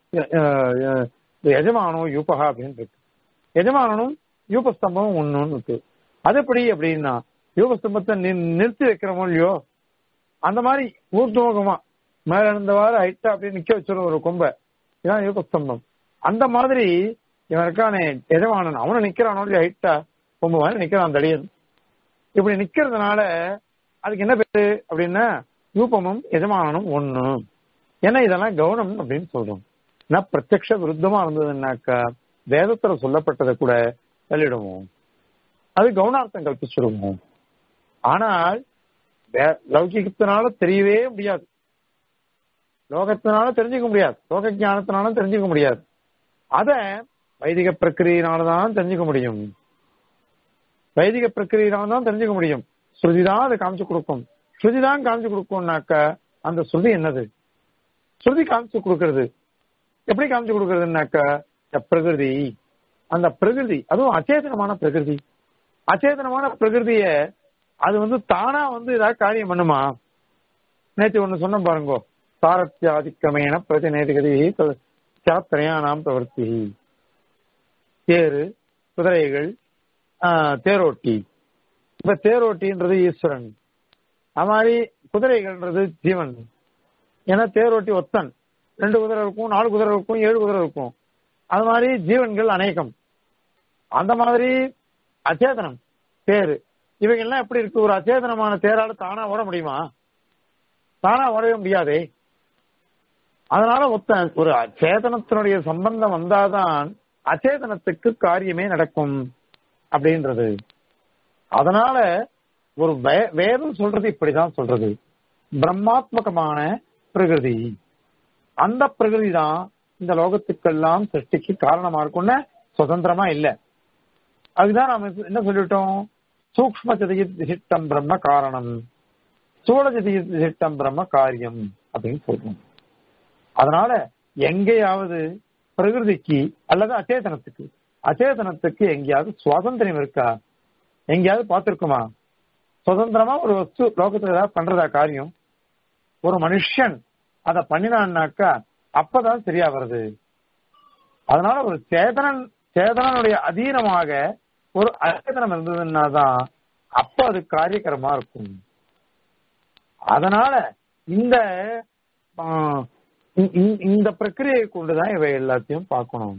S1: எஜமானோ யூபகா அப்படின்னு இருக்கு எஜமானனும் யூபஸ்தம்பமும் ஒண்ணுன்னு இருக்கு அது எப்படி அப்படின்னா யூபஸ்தம்பத்தை நிறுத்தி வைக்கிறோமோ இல்லையோ அந்த மாதிரி ஊர்துமுகமா மேல இருந்தவாறு ஹைட்டா அப்படியே நிக்க வச்சிடும் ஒரு கொம்பை இதான் யூபஸ்தம்பம் அந்த மாதிரி இவன் இருக்கானே எஜமானன் அவனை நிக்கிறானோ இல்லையா ஹைட்டா கொம்பு மாதிரி நிக்கிறான் தடியன் இப்படி நிக்கிறதுனால அதுக்கு என்ன பேரு அப்படின்னா யூபமும் எஜமானனும் ஒண்ணு ஏன்னா இதெல்லாம் கவனம் அப்படின்னு சொல்றோம் ஏன்னா பிரத்யக்ஷ விருத்தமா இருந்ததுன்னாக்கா வேதத்துல சொல்லப்பட்டதை கூட தள்ளிடுவோம் அது கவுனார்த்தம் கல்பிச்சிடுவோம் ஆனால் லௌகிகத்தினால தெரியவே முடியாது லோகத்தினால தெரிஞ்சுக்க முடியாது லோக ஜானத்தினால தெரிஞ்சுக்க முடியாது அத வைதிக பிரக்கிரியினாலதான் தெரிஞ்சுக்க முடியும் வைதிக பிரக்கிரியினால தான் தெரிஞ்சுக்க முடியும் ஸ்ருதி தான் அதை காமிச்சு கொடுக்கும் ஸ்ருதி தான் காமிச்சு கொடுக்கும்னாக்க அந்த ஸ்ருதி என்னது ஸ்ருதி காமிச்சு கொடுக்கறது எப்படி காமிச்சு கொடுக்கறதுனாக்க பிரகிருதி அந்த பிரகிருதி அதுவும் அச்சேதனமான பிரகிருதி அச்சேதனமான பிரகிருதிய அது வந்து தானா வந்து ஏதாவது காரியம் பண்ணுமா நேற்று ஒண்ணு சொன்ன பாருங்கோ சாரத்தியாதிக்கமேன பிரதிநேதிகதி சாத்திரையானாம் பிரவர்த்தி தேரு குதிரைகள் தேரோட்டி இப்ப தேரோட்டின்றது ஈஸ்வரன் அது மாதிரி குதிரைகள்ன்றது ஜீவன் ஏன்னா தேரோட்டி ஒத்தன் ரெண்டு குதிரை இருக்கும் நாலு குதிரை இருக்கும் ஏழு குதிரை இருக்கும் அது மாதிரி ஜீவன்கள் அநேகம் அந்த மாதிரி அச்சேதனம் தேரு இவைகள்லாம் எப்படி இருக்கு ஒரு அச்சேதனமான தேரால தானா ஓட முடியுமா தானா ஓடவே முடியாதே அதனால ஒத்த ஒரு அச்சேதனத்தினுடைய சம்பந்தம் வந்தாதான் அச்சேதனத்துக்கு காரியமே நடக்கும் அப்படின்றது அதனால ஒரு வேதம் சொல்றது இப்படிதான் சொல்றது பிரம்மாத்மகமான பிரகிருதி அந்த பிரகிருதி தான் இந்த லோகத்துக்கெல்லாம் சிருஷ்டிக்கு காரணமா இருக்கும்னு சுதந்திரமா இல்ல அதுதான் நாம என்ன சொல்லிட்டோம் சூக்ம சித்தம் பிரம்ம காரணம் சூழ சித்தம் பிரம்ம காரியம் அப்படின்னு சொல்றோம் அதனால எங்கேயாவது பிரகிருதிக்கு அல்லது அச்சேதனத்துக்கு அச்சேதனத்துக்கு எங்கேயாவது சுவாதந்திரம் இருக்கா எங்கேயாவது பார்த்திருக்குமா சுதந்திரமா ஒரு வஸ்து லோகத்துல ஏதாவது பண்றதா காரியம் ஒரு மனுஷன் அதை பண்ணினான்னாக்கா அப்பதான் சரியா வருது அதனால ஒரு சேதனன் சேதனனுடைய அதீனமாக ஒரு அச்சேதனம் இருந்ததுன்னா தான் அப்ப அது காரியகரமா இருக்கும் அதனால இந்த இந்த பிரக்கிரியை கொண்டுதான் இவை எல்லாத்தையும் பார்க்கணும்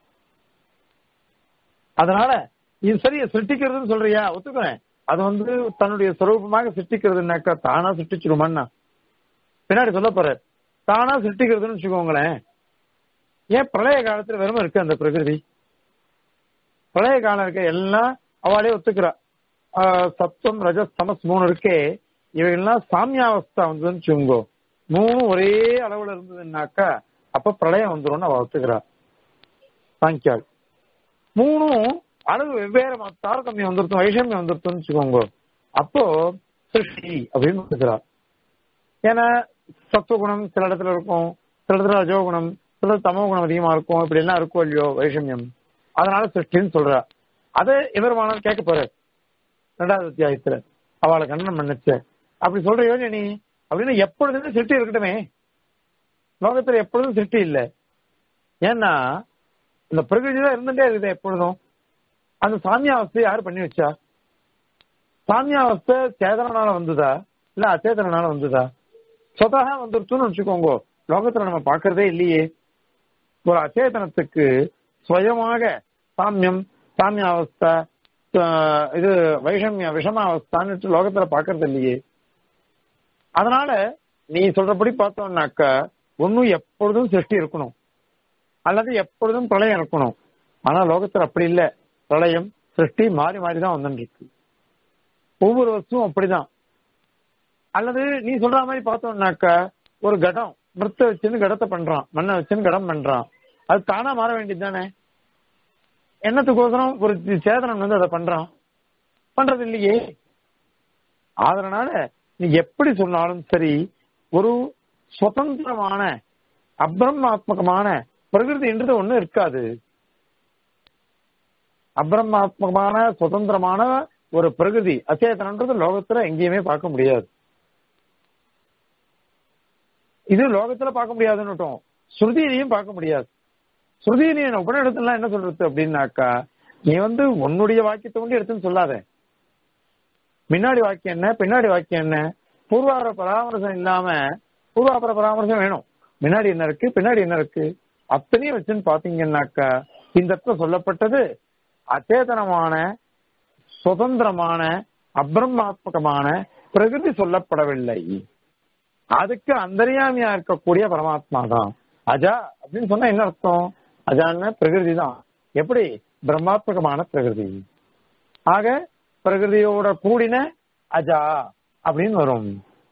S1: அதனால இது சரியா சிருஷ்டிக்கிறதுன்னு சொல்றியா ஒத்துக்கிறேன் அது வந்து தன்னுடைய சுரூபமாக சிருஷ்டிக்கிறதுனாக்கா தானா சிருஷ்டிச்சிருமான்னா பின்னாடி சொல்ல போற தானா சிருஷ்டிக்கிறதுன்னு வச்சுக்கோங்களேன் ஏன் பிரளய காலத்துல வெறும் இருக்கு அந்த பிரகிருதி பிரளய காலம் இருக்க எல்லாம் அவளே ஒத்துக்கிறா சத்துவம் ரஜஸ் தமஸ் மூணு இருக்கே இவைகள்லாம் சாமியாவஸ்தா வந்ததுன்னு வச்சுக்கோங்க மூணு ஒரே அளவுல இருந்ததுன்னாக்கா அப்ப பிரளயம் வந்துரும்னு அவ ஒத்துக்கிறா சாங்கியாள் மூணும் அளவு வெவ்வேறு தாரதமியம் வந்துருத்தோம் வைஷமியம் வந்துருத்தோம்னு வச்சுக்கோங்க அப்போ சிருஷ்டி அப்படின்னு ஒத்துக்கிறா ஏன்னா சத்துவகுணம் சில இடத்துல இருக்கும் சில இடத்துல ரஜோகுணம் சில இடத்துல தமோ குணம் அதிகமா இருக்கும் இப்படி எல்லாம் இருக்கும் இல்லையோ வைஷமியம் அதனால சிருஷ்டின்னு சொல்றா அதை எதிர்மானால் கேட்க போற ரெண்டாவது அத்தியாயத்துல அவளை கண்ணனம் பண்ணுச்ச அப்படி சொல்றியோ நீ அப்படின்னு எப்பொழுதுமே சிருஷ்டி இருக்கட்டுமே லோகத்துல எப்பொழுதும் சிருஷ்டி இல்ல ஏன்னா இந்த பிரகிருதி தான் இருந்துட்டே இருக்குது எப்பொழுதும் அந்த சாமியாவஸ்தை யாரு பண்ணி வச்சா சாமியாவஸ்தை சேதனால வந்ததா இல்ல அச்சேதனால வந்ததா சொதாக வந்துருச்சுன்னு வச்சுக்கோங்க லோகத்துல நம்ம பாக்குறதே இல்லையே ஒரு அச்சேதனத்துக்கு சுயமாக சாமியம் சாமியாவஸ்தை ஆஹ் இது வைஷமிய விஷமாவஸ்தான்னு லோகத்துல பாக்குறது இல்லையே அதனால நீ சொல்றபடி பார்த்தோம்னாக்கா ஒன்னும் எப்பொழுதும் சிருஷ்டி இருக்கணும் அல்லது எப்பொழுதும் பிரளயம் இருக்கணும் ஆனா லோகத்துல அப்படி இல்ல பிரளயம் சிருஷ்டி மாறி மாறி தான் வந்துட்டு இருக்கு ஒவ்வொரு வருஷமும் அப்படிதான் அல்லது நீ சொல்ற மாதிரி பார்த்தோம்னாக்கா ஒரு கடம் மிருத்த வச்சுன்னு கடத்தை பண்றான் மண்ணை வச்சுன்னு கடம் பண்றான் அது தானா மாற வேண்டியது தானே என்னத்துக்கோசரம் ஒரு சேதனம் வந்து அதை பண்றான் பண்றது இல்லையே அதனால நீ எப்படி சொன்னாலும் சரி ஒரு சுதந்திரமான அப்ரமாத்மகமான பிரகிருதின்றது ஒண்ணு இருக்காது அப்ரமாத்மகமான சுதந்திரமான ஒரு பிரகிருதி அச்சேதனன்றது லோகத்துல எங்கேயுமே பார்க்க முடியாது இது லோகத்துல பார்க்க முடியாதுன்னுட்டோம் ஸ்ருதியிலையும் பார்க்க முடியாது ஸ்ருதியிலையும் உபநிடத்துல என்ன சொல்றது அப்படின்னாக்கா நீ வந்து உன்னுடைய வாக்கியத்தை கொண்டு எடுத்துன்னு சொல்லாத முன்னாடி வாக்கியம் என்ன பின்னாடி வாக்கியம் என்ன பூர்வாபர பராமரிசம் இல்லாம பூர்வாபர பராமரிசம் வேணும் முன்னாடி என்ன இருக்கு பின்னாடி என்ன இருக்கு அத்தனையும் வச்சுன்னு பாத்தீங்கன்னாக்கா இந்த இடத்துல சொல்லப்பட்டது அச்சேதனமான சுதந்திரமான அப்ரமாத்மகமான பிரகிருதி சொல்லப்படவில்லை அதுக்கு அந்தரியாமியா இருக்கக்கூடிய பரமாத்மா தான் அஜா அப்படின்னு சொன்னா என்ன அர்த்தம் அஜான்னு பிரகிருதி தான் எப்படி பிரம்மாத்மகமான பிரகிருதி ஆக பிரகிருதியோட கூடின அஜா அப்படின்னு வரும்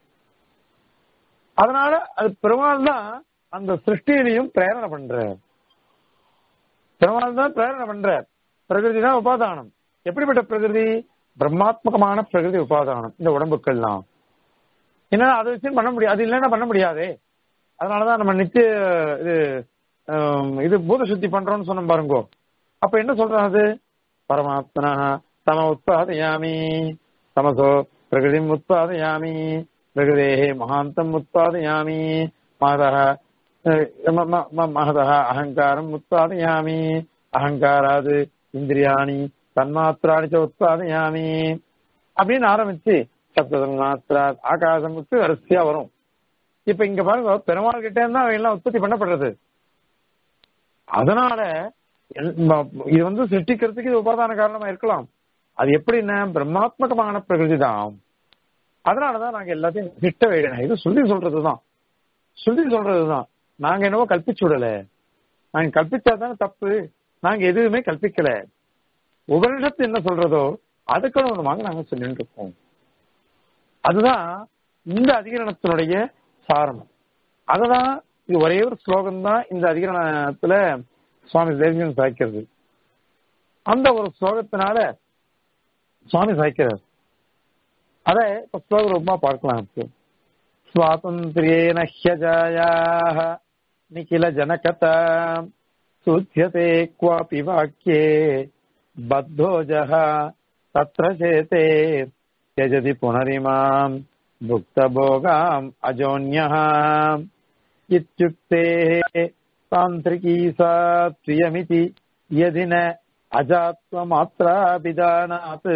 S1: அதனால அது பெருமாள் தான் அந்த சிருஷ்டியிலையும் பிரேரணை பண்ற பெருமாள் தான் பிரேரணை பண்ற பிரகிருதி தான் உபாதானம் எப்படிப்பட்ட பிரகிருதி பிரம்மாத்மகமான பிரகிருதி உபாதானம் இந்த உடம்புக்கெல்லாம் ஏன்னா அதை வச்சு பண்ண முடியாது அது இல்லைன்னா பண்ண முடியாதே அதனாலதான் நம்ம நித்திய இது ஆம், இது பூத சுத்தி பண்றோம்னு சொன்னோம் பாருங்கோ அப்ப என்ன சொல்றான் அது பரமாத்மனா தம உத்பாதயாமி தமசோ பிரகிருதிம் உத்பாதயாமி பிரகிருதே மகாந்தம் உத்பாதயாமி மகதः அஹ், ம- ம- ம- மகதः அகங்காரம் உத்பாதயாமி அகங்காராது இந்திரியாணி தன்மாத்திராணி ச உத்பாதயாமி அப்படின்னு ஆரம்பிச்சு சப்ததன் மாத்திரா ஆகாசம் விட்டு வரிசையா வரும் இப்ப இங்க பாருங்க பெருமாள் கிட்ட இருந்தா அவை எல்லாம் உற்பத்தி பண்ணப்படுறது அதனால எல்- ம- இது வந்து சிருஷ்டிக்கிறதுக்கு இது உபாதான காரணமா இருக்கலாம் அது எப்படின்னா பிரம்மாத்மகமான பிரகிருதி தான் அதனாலதான் நாங்க எல்லாத்தையும் திட்ட வைக்கணும் இது சொல்லி சொல்றதுதான் சொல்லி சொல்றதுதான் நாங்க என்னவோ கல்பிச்சு விடல நாங்க கல்பிச்சா தானே தப்பு நாங்க எதுவுமே கல்பிக்கல உபனிஷத்து என்ன சொல்றதோ அதுக்கு அனுகுணமாக நாங்க சொல்லிட்டு இருக்கோம் அதுதான் இந்த அதிகரணத்தினுடைய சாரம் அததான் இது ஒரே ஒரு ஸ்லோகம் தான் இந்த அதிகரணத்துல சுவாமி தேசிகன் சாய்க்கிறது அந்த ஒரு ஸ்லோகத்தினால சுவாமி சாய்க்கிறார் அத இப்ப ஸ்லோக ரூபமா பார்க்கலாம் இப்போ சுவாதந்திரியேன ஹ்யஜாயாக நிகில ஜனகதா சூச்சியதே क्वापि वाक्ये बद्धोजः तत्र चेते त्यजति पुनरिमाम् भुक्तभोगाम् अजोन्यः इत्युक्ते तान्त्रिकी सा त्रियमिति यदि न अजात्वमात्राभिधानात्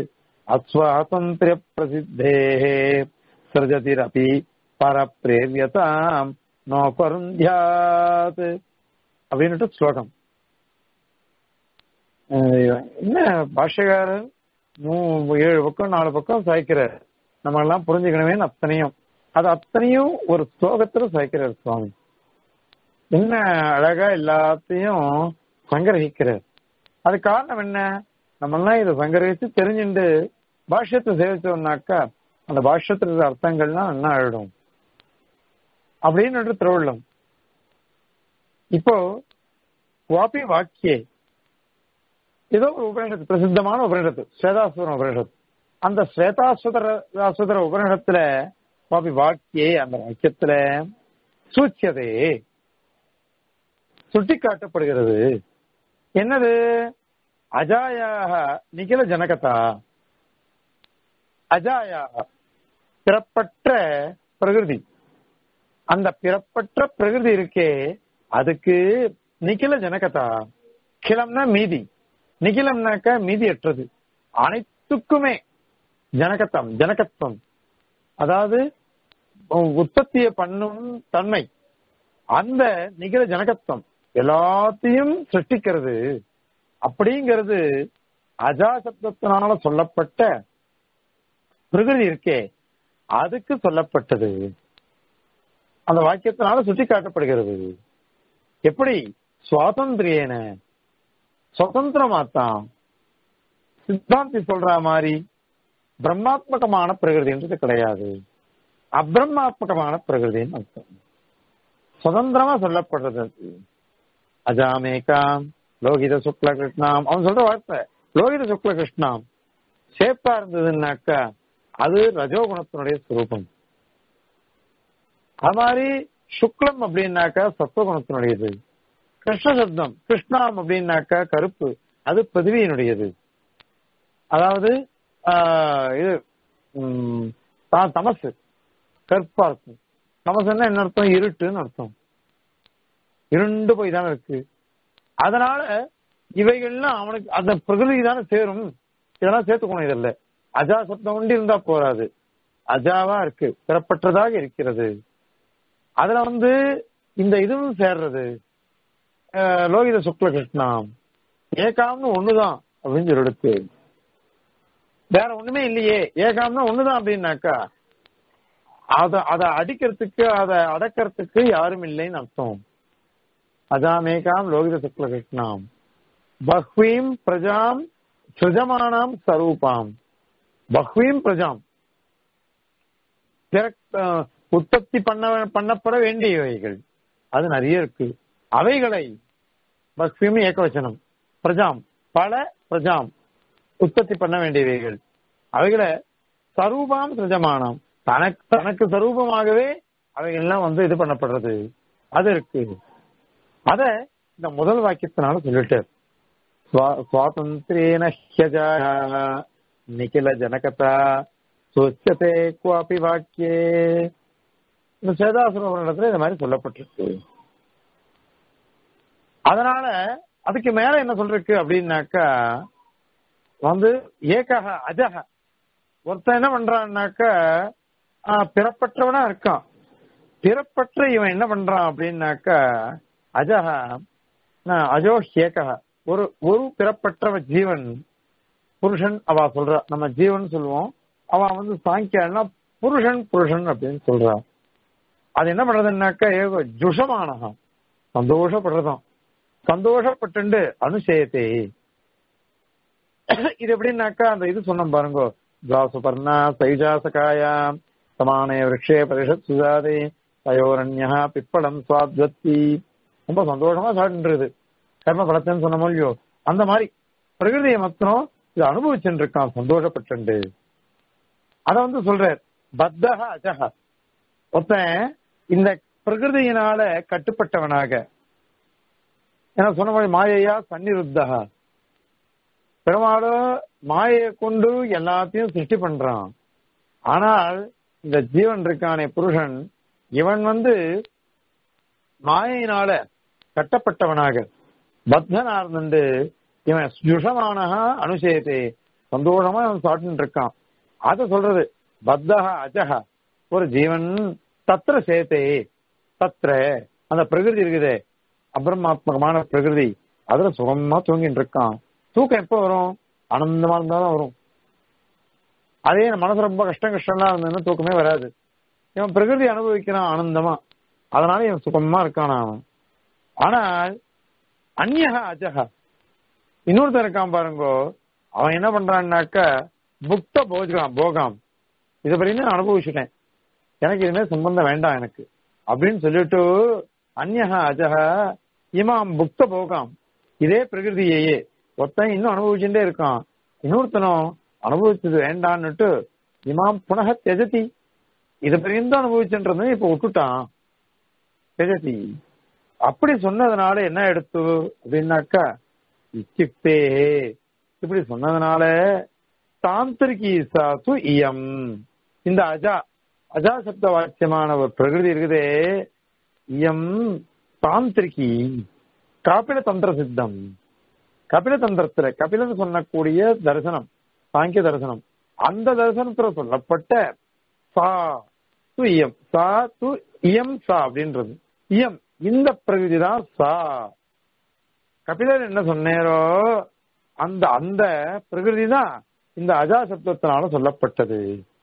S1: अस्वातन्त्र्यप्रसिद्धेः सृजतिरपि परप्रेर्यताम् நோபருந்தியாத் அப்படின்னுட்டு ஸ்லோகம் அஹ் என்ன பாஷ்யக்காரர் மூ- ஏழு பக்கம் நாலு பக்கம் சாய்க்கிறார் நம்ம எல்லாம் புரிஞ்சுக்கணுமே அத்தனையும் அது அத்தனையும் ஒரு ஸ்லோகத்துல சாய்க்கிறார் சுவாமி என்ன அழகா எல்லாத்தையும் சங்கிரகிக்கிறார் அது காரணம் என்ன நம்ம எல்லாம் இதை சங்கிரகிச்சு தெரிஞ்சுண்டு பாஷ்யத்தை சேவிச்சோம்னாக்கா அந்த பாஷ்யத்துல இருக்கிற அர்த்தங்கள்லாம் என்ன ஆயிடும் அப்படின்னு திருவள்ளம் இப்போ வாபி வாக்கியே ஏதோ ஒரு உபநிஷத்து பிரசித்தமான உபநிஷத்து ஸ்வேதாசுதர உபநிஷத்து அந்த ஸ்வேதாசுதர சுதர உபநிஷத்துல வாபி வாக்கியே அந்த வாக்கியத்துல சூச்சியதே சுட்டிக்காட்டப்படுகிறது என்னது அஜாயாக நிகில ஜனகதா அஜாயாக பிறப்பற்ற பிரகிருதி அந்த பிறப்பற்ற பிரகிருதி இருக்கே அதுக்கு நிகில ஜனகதா கிளம்னா மீதி நிகிலம்னாக்க மீதி அற்றது அனைத்துக்குமே ஜனகத்தம் ஜனகத்துவம் அதாவது உற்பத்தியை பண்ணும் தன்மை அந்த நிகழ ஜனகத்துவம் எல்லாத்தையும் சிருஷ்டிக்கிறது அப்படிங்கிறது அஜாசப்தத்தினால சொல்லப்பட்ட பிரகிருதி இருக்கே அதுக்கு சொல்லப்பட்டது அந்த வாக்கியத்தினால சுட்டி காட்டப்படுகிறது எப்படி சுவாதந்திரியன சுதந்திரமாத்தான் சித்தாந்தி சொல்ற மாதிரி பிரம்மாத்மகமான பிரகிருதின்றது கிடையாது அப்பிரம்மாத்மகமான பிரகிருதின்னு அர்த்தம் சுதந்திரமா சொல்லப்படுறது அது. அஜாமேகாம் லோகித சுக்ல கிருஷ்ணாம் அவன் சொல்ற வார்த்தை லோகித சுக்ல கிருஷ்ணாம் சேப்பா இருந்ததுன்னாக்கா அது ரஜோகுணத்தினுடைய சுரூபம் அது மாதிரி சுக்லம் அப்படின்னாக்கா சத்துவகுணத்தினுடையது கிருஷ்ண சப்தம் கிருஷ்ணாம் அப்படின்னாக்கா கருப்பு அது பிருத்திவியினுடையது அதாவது ஆஹ், இது ம், த- தமசு கருப்பா இருக்கும் தமசுன்னா என்ன அர்த்தம் இருட்டுன்னு அர்த்தம் இருண்டு போய் தானே இருக்கு அதனால இவைகள்லாம் அவனுக்கு அந்த பிரகிருதி தானே சேரும் இதெல்லாம் சேர்த்துக்கணும் இதுல அஜா சப்தம் உண்டு இருந்தா போராது அஜாவா இருக்கு பெறப்பட்டதாக இருக்கிறது அதுல வந்து இந்த இதுவும் சேர்றது அஹ், லோகித சுக்ல கிருஷ்ணாம் ஏகாம்னு ஒண்ணுதான் அப்படின்னு சொல்லிடுத்து வேற ஒண்ணுமே இல்லையே ஏகாம்னா ஒண்ணுதான் அப்படின்னாக்கா அத அத அடிக்கிறதுக்கு அத அடக்கிறதுக்கு யாரும் இல்லைன்னு அர்த்தம் அஜாமேகாம் லோகித சுக்ல கிருஷ்ணாம் பஹ்வீம் பிரஜாம் சுஜமானாம் சரூபாம் பஹ்வீம் பிரஜாம் பிறக்- அஹ், உற்பத்தி பண்ண பண்ணப்பட வேண்டியவைகள் அது நிறைய இருக்கு அவைகளை பக்வீம் ஏகவச்சனம் பிரஜாம் பல பிரஜாம் உற்பத்தி பண்ண வேண்டியவைகள் அவைகளை சரூபாம் சிரஜமானம் தனக்கு தனக்கு சரூபமாகவே அவைகள்லாம் வந்து இது பண்ணப்படுறது அது இருக்கு அத இந்த முதல் வாக்கியத்தினால சொல்லிட்டார் சுவா- சுவாதந்திரேன ஹ்யஜா நிகில ஜனகதா சுச்சதே குவாபி வாக்கியே இந்த சேதாசுரத்துல இந்த மாதிரி சொல்லப்பட்டிருக்கு அதனால அதுக்கு மேல என்ன சொல்றக்கு அப்படின்னாக்கா வந்து ஏகக அஜக ஒருத்தன் என்ன பண்றான்னாக்கா ஆஹ், பிறப்பற்றவனா இருக்கான் பிறப்பற்ற இவன் என்ன பண்றான் அப்படின்னாக்கா அஜக ஆஹ், அஜோ ஏகக ஒரு ஒரு பிறப்பற்றவ ஜீவன் புருஷன் அவ சொல்றா நம்ம ஜீவன் சொல்லுவோம் அவன் வந்து சாங்கியானா புருஷன் புருஷன் அப்படின்னு சொல்றா அது என்ன பண்றதுன்னாக்கா ஏகோ ஜுஷமானகம் சந்தோஷப்படுறதாம் சந்தோஷப்பட்டு அனுசேயத்தை இது எப்படின்னாக்கா அந்த இது சொன்னோம் பாருங்க துவாசுபர்ணா சைஜாசகாயா சமானே விரக்ஷே பரிஷத் சுஜாதே தயோரண்யா பிப்படம் சுவாத்வத்தி ரொம்ப சந்தோஷமா சாப்பிட்டுருது கர்ம பலத்தைன்னு சொன்ன மொழியோ அந்த மாதிரி பிரகிருதியை மாத்திரம் இது அனுபவிச்சுட்டு இருக்கான் சந்தோஷப்பட்டு அத வந்து சொல்றார் பத்தக அஜக ஒருத்தன் இந்த பிரகிருதியினால கட்டுப்பட்டவனாக ஏன்னா சொன்ன மாதிரி மாயையா சன்னிருத்தகா பெருமாளும் மாயையை கொண்டு எல்லாத்தையும் சிருஷ்டி பண்றான் ஆனால் இந்த ஜீவன் இருக்கானே புருஷன் இவன் வந்து மாயையினால கட்டப்பட்டவனாக பத்தனா இருந்துட்டு இவன் சுஷமானகா அனுசேதே சந்தோஷமா இவன் சாப்பிட்டு இருக்கான் அத சொல்றது பத்தகா அஜகா ஒரு ஜீவன் தத்திர சேத்தே தத்திர அந்த பிரகிருதி இருக்குதே அபிரமாத்மகமான பிரகிருதி அதுல சுகமா தூங்கிட்டு இருக்கான் தூக்கம் எப்போ வரும் ஆனந்தமா இருந்தாதான் வரும் அதே நம்ம மனசு ரொம்ப கஷ்டம் கஷ்டம்லாம் இருந்ததுன்னா தூக்கமே வராது இவன் பிரகிருதி அனுபவிக்கிறான் ஆனந்தமா அதனால இவன் சுகமா இருக்கான் அவன் ஆனால் அந்யகா அஜகா இன்னொருத்தன் இருக்கான் பாருங்கோ அவன் என்ன பண்றான்னாக்க புக்த போஜகம் போகாம் இதை பற்றி நான் அனுபவிச்சுட்டேன் எனக்கு இதுமே சம்பந்தம் வேண்டாம் எனக்கு அப்படின்னு சொல்லிட்டு அந்யகா அஜகா இமாம் புக்த போகாம் இதே பிரகிருதியையே ஒருத்தன் இன்னும் அனுபவிச்சுட்டே இருக்கான் இன்னொருத்தனும் அனுபவிச்சது வேண்டான்னுட்டு இமாம் புனக தெஜதி இதை பிரிந்து அனுபவிச்சுன்றது இப்ப விட்டுட்டான் தெஜதி அப்படி சொன்னதுனால என்ன எடுத்து அப்படின்னாக்கா இச்சிப்தே இப்படி சொன்னதுனால தாந்திரிகி சாத்து இயம் இந்த அஜா அஜா சப்த வாக்கியமான ஒரு பிரகிருதி இருக்குதே இயம் தாந்திரிகி காப்பில தந்திர சித்தம் கபில தந்திரத்துல கபிலன் சொன்னக்கூடிய தரிசனம் சாங்கிய தரிசனம் அந்த தரிசனத்துல சொல்லப்பட்ட சா து இயம் சா து இயம் சா அப்படின்றது இயம் இந்த பிரகிருதி தான் சா கபிலர் என்ன சொன்னேரோ அந்த அந்த பிரகிருதி தான் இந்த அஜா சப்தத்தினால சொல்லப்பட்டது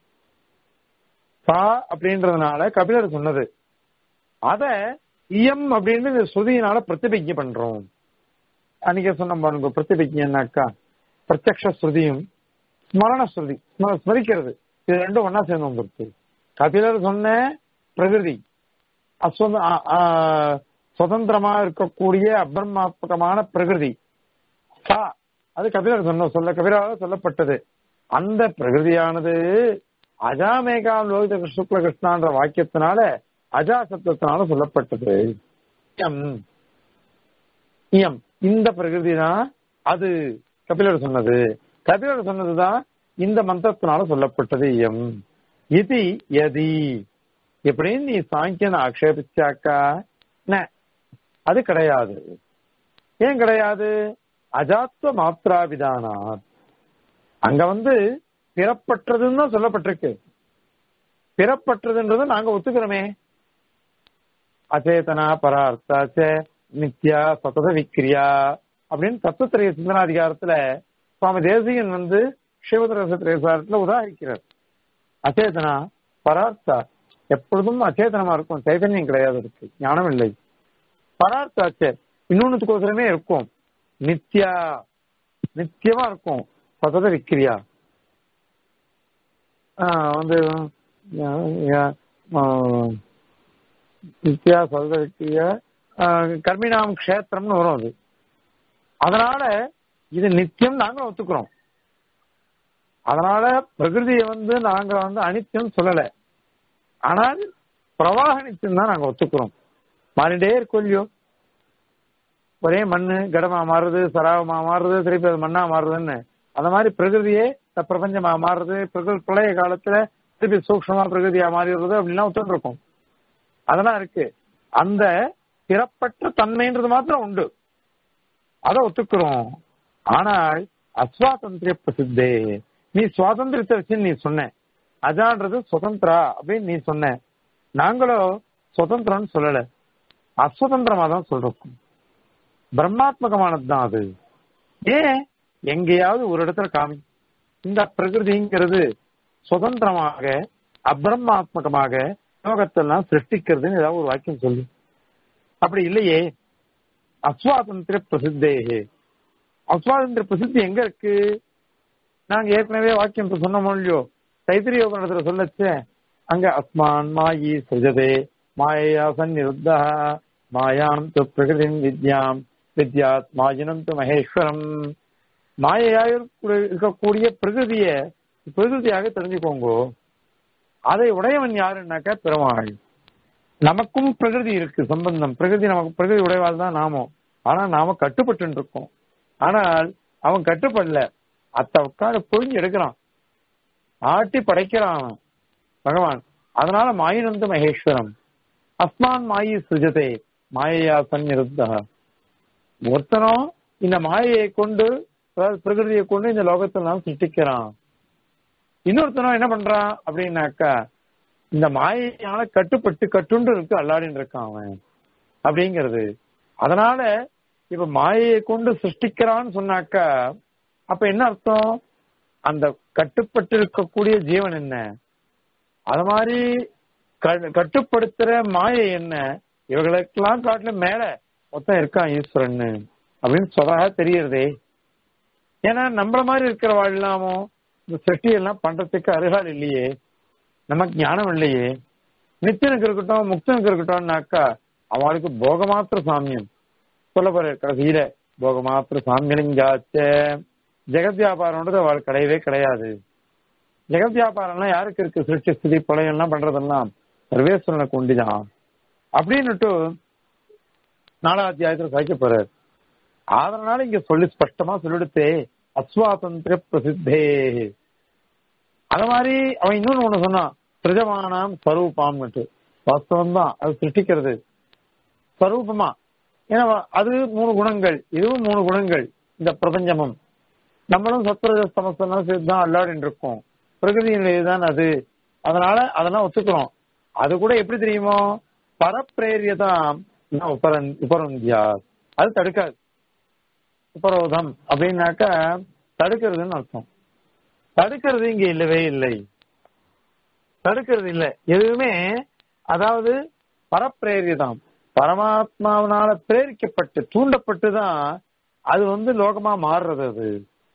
S1: சா அப்படின்றதுனால கபிலர் சொன்னது அத இயம் அப்படின்னு இந்த ஸ்ருதியினால பிரதிபிஜை பண்றோம் அன்னைக்கு சொன்ன பாருங்க பிரதிபிஜைன்னாக்கா பிரத்யக்ஷ ஸ்ருதியும் ஸ்மரண ஸ்ருதி ஸ்ம- ஸ்மரிக்கிறது இது ரெண்டும் ஒன்னா சேர்ந்து வந்துருக்கு கபிலர் சொன்ன பிரகிருதி அஸ்வந்த ஆ- ஆ, சுதந்திரமா இருக்கக்கூடிய அபிரமாத்மகமான பிரகிருதி சா அது கபிலர் சொன்ன சொல்ல கபிலரால் சொல்லப்பட்டது அந்த பிரகிருதியானது அஜாமேகா லோகித சுக்ல கிருஷ்ணான்ற வாக்கியத்தினால அஜா சப்தத்தினால சொல்லப்பட்டது இயம். இயம் இந்த பிரகிருதி தான் அது கபிலர் சொன்னது கபிலர் சொன்னதுதான் இந்த மந்திரத்தினால சொல்லப்பட்டது இயம் இது எதி எப்படின்னு நீ சாங்கியனை ஆக்ஷேபிச்சாக்கா ந, அது கிடையாது ஏன் கிடையாது அஜாத்வ மாத்ரா விதானாத் அங்க வந்து பிறப்பற்றதுன்னு தான் சொல்லப்பட்டிருக்கு பிறப்பற்றதுன்றது நாங்க ஒத்துக்கிறோமே அச்சேதனா பரார்த்தாச்ச நித்யா சதத விக்ரியா அப்படின்னு தத்துவத்திரைய சிந்தனாதிகாரத்துல சுவாமி தேசிகன் வந்து சிவதரசத்திரேசாரத்துல உதாரிக்கிறார் அச்சேதனா பரார்த்தா எப்பொழுதும் அச்சேதனமா இருக்கும் சைதன்யம் கிடையாது இருக்கு ஞானம் இல்லை பரார்த்தாச்ச இன்னொன்னுத்துக்கோசரமே இருக்கும் நித்யா நித்தியமா இருக்கும் சதத விக்ரியா ஆஹ் வந்து ஆஹ் ஆஹ் நித்யா சதத விக்ரியா ஆஹ் கர்மிணாம் க்ஷேத்திரம்னு வரும் அது அதனால இது நித்தியம் நாங்க ஒத்துக்கிறோம் அதனால பிரகிருதியை வந்து நாங்க வந்து அனித்தியம் சொல்லல ஆனால் பிரவாக நித்தியம் தான் நாங்க ஒத்துக்கிறோம் மாறிட்டே இருக்கும் இல்லையோ ஒரே மண்ணு கடமா மாறுறது சராவமா மாறுறது திருப்பி அது மண்ணா மாறுதுன்னு அந்த மாதிரி பிரகிருதியே இந்த பிரபஞ்சமா மாறுறது பிரகிருதி பிரளய காலத்துல திருப்பி சூக்ஷமா பிரகிருதியா மாறிடுறது அப்படிலாம் ஒத்துட்டு இருக்கும் அதெல்லாம் இருக்கு அந்த பிறப்பற்ற தன்மைன்றது மாத்திரம் உண்டு அதை ஒத்துக்கிறோம் ஆனால் அஸ்வாதந்திரிய பிரசித்தே நீ சுவாதந்திரத்தை வச்சு நீ சொன்ன அஜான்றது சுதந்திரா அப்படின்னு நீ சொன்ன நாங்களோ சுதந்திரம்னு சொல்லல அஸ்வதந்திரமா தான் சொல்றோம் பிரம்மாத்மகமானது தான் அது ஏன் எங்கேயாவது ஒரு இடத்துல காமி இந்த பிரகிருதிங்கிறது சுதந்திரமாக அப்பிரமாத்மகமாக லோகத்தெல்லாம் சிருஷ்டிக்கிறதுன்னு ஏதாவது ஒரு வாக்கியம் சொல்லு அப்படி இல்லையே அஸ்வாதந்திர பிரசித்தேகே அஸ்வாதந்திர பிரசித்தி எங்க இருக்கு நாங்க ஏற்கனவே வாக்கியம் இப்ப சொன்னோமோ இல்லையோ தைத்திரிய யோகத்துல சொல்லச்சே அங்க அஸ்மான் மாயி சுஜதே மாயா சந்நிருத்தா மாயாம் து பிரகிருதிம் வித்யாம் வித்யாத் மாயினம் து மகேஸ்வரம் மாயையாக இருக்கக்கூடிய பிரகிருதிய பிரகிருதியாக தெரிஞ்சுக்கோங்க அதை உடையவன் யாருன்னாக்கா பெருமாள் நமக்கும் பிரகிருதி இருக்கு சம்பந்தம் பிரகிருதி நமக்கு பிரகிருதி உடையவாள் தான் நாமும் ஆனா நாம கட்டுப்பட்டு இருக்கோம் ஆனால் அவன் கட்டுப்படல அத்த உட்காந்து புரிஞ்சு எடுக்கிறான் ஆட்டி படைக்கிறான் அவன் பகவான் அதனால மாயினந்த மகேஸ்வரம் அஸ்மான் மாயி சுஜதே மாயையா சந்நிருத்தா ஒருத்தனும் இந்த மாயையை கொண்டு அதாவது பிரகிருதியை கொண்டு இந்த லோகத்தில் நாம் சிருஷ்டிக்கிறான் இன்னொருத்தனும் என்ன பண்றான் அப்படின்னாக்கா இந்த மாயையால கட்டுப்பட்டு கட்டுண்டு இருக்கு அல்லாடின்னு இருக்கான் அவன் அப்படிங்கிறது அதனால இப்ப மாயையை கொண்டு சிருஷ்டிக்கிறான்னு சொன்னாக்கா அப்ப என்ன அர்த்தம் அந்த கட்டுப்பட்டு இருக்கக்கூடிய ஜீவன் என்ன அது மாதிரி க- கட்டுப்படுத்துற மாயை என்ன இவர்களுக்கெல்லாம் காட்டுல மேல மொத்தம் இருக்கான் ஈஸ்வரன் அப்படின்னு சொதாக தெரியறதே ஏன்னா நம்மள மாதிரி இருக்கிற வாழலாமோ இந்த சிருஷ்டி எல்லாம் பண்றதுக்கு அருகால் இல்லையே நமக்கு ஞானம் இல்லையே நித்தியனுக்கு இருக்கட்டும் முக்தனுக்கு இருக்கட்டும்னாக்கா அவளுக்கு போகமாத்திர சாமியம் சொல்ல போற கடைசியில போகமாத்திர சாமியலிங்காச்ச ஜெகத் வியாபாரம்ன்றது அவள் கிடையவே கிடையாது ஜெகத் வியாபாரம்லாம் யாருக்கு இருக்கு சிருஷ்டி ஸ்திதி பிரளயம் எல்லாம் பண்றதெல்லாம் சர்வேஸ்வரனுக்கு உண்டிதான் அப்படின்னுட்டு நாலாவது அத்தியாயத்துல சாய்க்க போறாரு அதனால இங்க சொல்லி ஸ்பஷ்டமா சொல்லிடுத்தே அஸ்வாதந்திர பிரசித்தே அது மாதிரி அவன் இன்னொன்னு ஒண்ணு சொன்னான் பிரஜமானாம் ஸ்வரூபாம்னுட்டு வாஸ்தவம் தான் அது சிருஷ்டிக்கிறது ஸ்வரூபமா ஏன்னா அது மூணு குணங்கள் இதுவும் மூணு குணங்கள் இந்த பிரபஞ்சமும் நம்மளும் சத்ரஜ சமஸ்தெல்லாம் சேர்த்து தான் அல்லாடின்னு இருக்கோம் பிரகிருதியினுடைய தான் அது அதனால அதெல்லாம் ஒத்துக்கிறோம் அது கூட எப்படி தெரியுமோ பரப்பிரேரியதாம் உபரன் உபரந்தியா அது தடுக்காது உபரோதம் அப்படின்னாக்கா தடுக்கிறதுன்னு அர்த்தம் தடுக்கிறது இங்க இல்லவே இல்லை தடுக்கிறது இல்லை எதுவுமே அதாவது பரப்பிரேரியதாம் பரமாத்மாவினால பிரேரிக்கப்பட்டு தூண்டப்பட்டு தான் அது வந்து லோகமா மாறுறது அது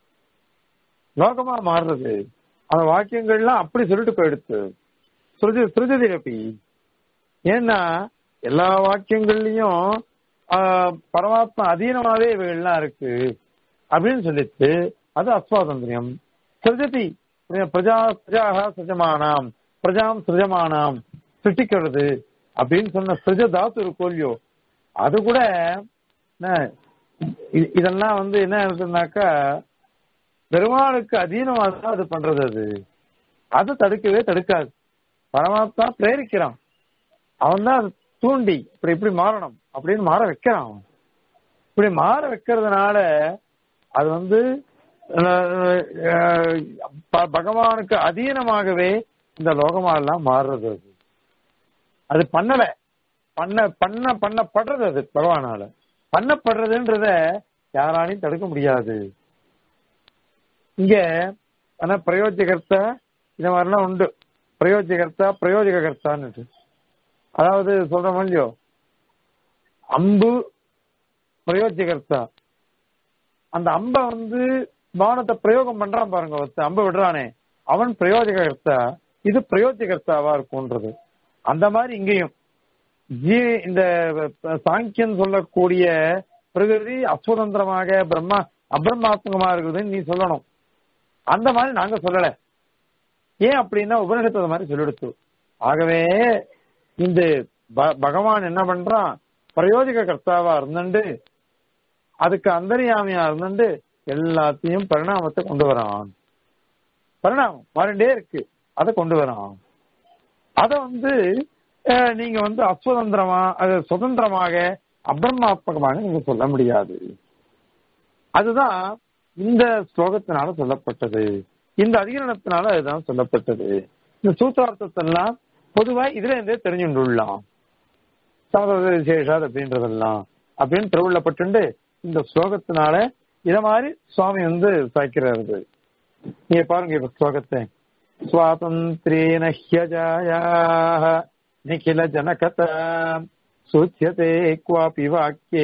S1: லோகமா மாறுறது அந்த வாக்கியங்கள்லாம் அப்படி சொல்லிட்டு போயிடுத்து சுருதி சுருதிரப்பி ஏன்னா எல்லா வாக்கியங்கள்லயும் ஆஹ், பரமாத்மா அதீனமாவே இவைகள்லாம் இருக்கு அப்படின்னு சொல்லிட்டு அது அஸ்வாதந்திரியம் சிருஜதி பிரஜா பிரஜாக சிருஜமானாம் பிரஜாம் சிருஜமானாம் சிருஷ்டிக்கிறது அப்படின்னு சொன்ன சிருஜ தாத்து இருக்கோ இல்லையோ அது கூட என்ன, இ- இதெல்லாம் வந்து என்ன இருக்குன்னாக்கா பெருமாளுக்கு அதீனமாக தான் அது பண்றது அது அது தடுக்கவே தடுக்காது பரமாத்மா பிரேரிக்கிறான் அவன் தான் அதை தூண்டி இப்படி இப்படி மாறணும் அப்படின்னு மாற வைக்கிறான் அவன் இப்படி மாற வைக்கிறதுனால அது வந்து அஹ், அஹ், ப- பகவானுக்கு அதீனமாகவே இந்த லோகமாலாம் மாறுறது அது அது பண்ணல பண்ண பண்ண பண்ணப்படுறது அது பகவானால பண்ணப்படுறதுன்றத யாராலையும் தடுக்க முடியாது இங்க ஆனா பிரயோஜகர்த்தா இந்த மாதிரிலாம் உண்டு பிரயோஜகர்த்தா பிரயோஜகர்த்தான்னு அதாவது சொல்றோம் இல்லையோ அம்பு பிரயோஜகர்த்தா அந்த அம்பை வந்து பானத்தை பிரயோகம் பண்றான் பாருங்க ஒருத்தன் அம்பை விடுறானே அவன் பிரயோஜகர்த்தா இது பிரயோஜகர்த்தாவா இருக்கும்ன்றது அந்த மாதிரி இங்கேயும் ஜீ இந்த சாங்கியன் சொல்லக்கூடிய பிரகிருதி அஸ்வதந்திரமாக பிரம்மா அபிரமாத்மகமா இருக்குதுன்னு நீ சொல்லணும் அந்த மாதிரி நாங்க சொல்லல ஏன் அப்படின்னா உபனிஷத்து அது மாதிரி சொல்லிடுத்து ஆகவே இந்த ப- பகவான் என்ன பண்றான் பிரயோஜக கர்த்தாவா இருந்துண்டு அதுக்கு அந்தரியாமியா இருந்துண்டு எல்லாத்தையும் பரிணாமத்தை கொண்டு வரான் பரிணாமம் மாறிண்டே இருக்கு அதை கொண்டு வரான் அத வந்து அஹ், நீங்க வந்து அஸ்வதந்திரமா அது சுதந்திரமாக அபிரமாத்மகமாக நீங்க சொல்ல முடியாது அதுதான் இந்த ஸ்லோகத்தினால சொல்லப்பட்டது இந்த அதிகரணத்தினால அதுதான் சொல்லப்பட்டது இந்த சூத்திரார்த்தத்தெல்லாம் பொதுவா இதுல இருந்தே தெரிஞ்சுண்டுள்ளலாம் சாதக விசேஷாத் அப்படின்றதெல்லாம் அப்படின்னு திருவிழப்பட்டு இந்த ஸ்லோகத்தினால இத மாதிரி சுவாமி வந்து சாய்க்கிறாரு நீங்க பாருங்க இப்ப ஸ்லோகத்தை சுவாதந்திரேன ஹ்யஜாயாः நிகில ஜனகத சூச்சியதே क्वापि वाक्ये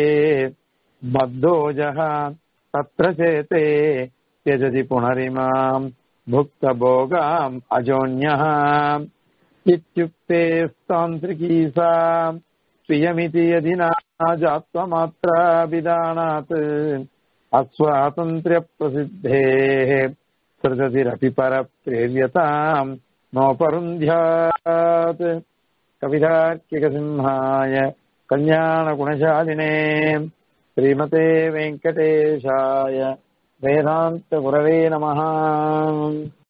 S1: मद्दोजः तत्र चेते त्यजति पुनरिमाम् भुक्तभोगाम् अजोन्यः इत्युक्ते तान्त्रिकी सा प्रियमिति यदि नाजात्वमात्राभिधानात् अस्वातन्त्र्यप्रसिद्धेः सृजतिरपि परप्रेर्यताम् नोपरुन्ध्यात् कवितार्किकसिंहाय कल्याणगुणशालिने श्रीमते वेङ्कटेशाय वेदान्तगुरवे नमः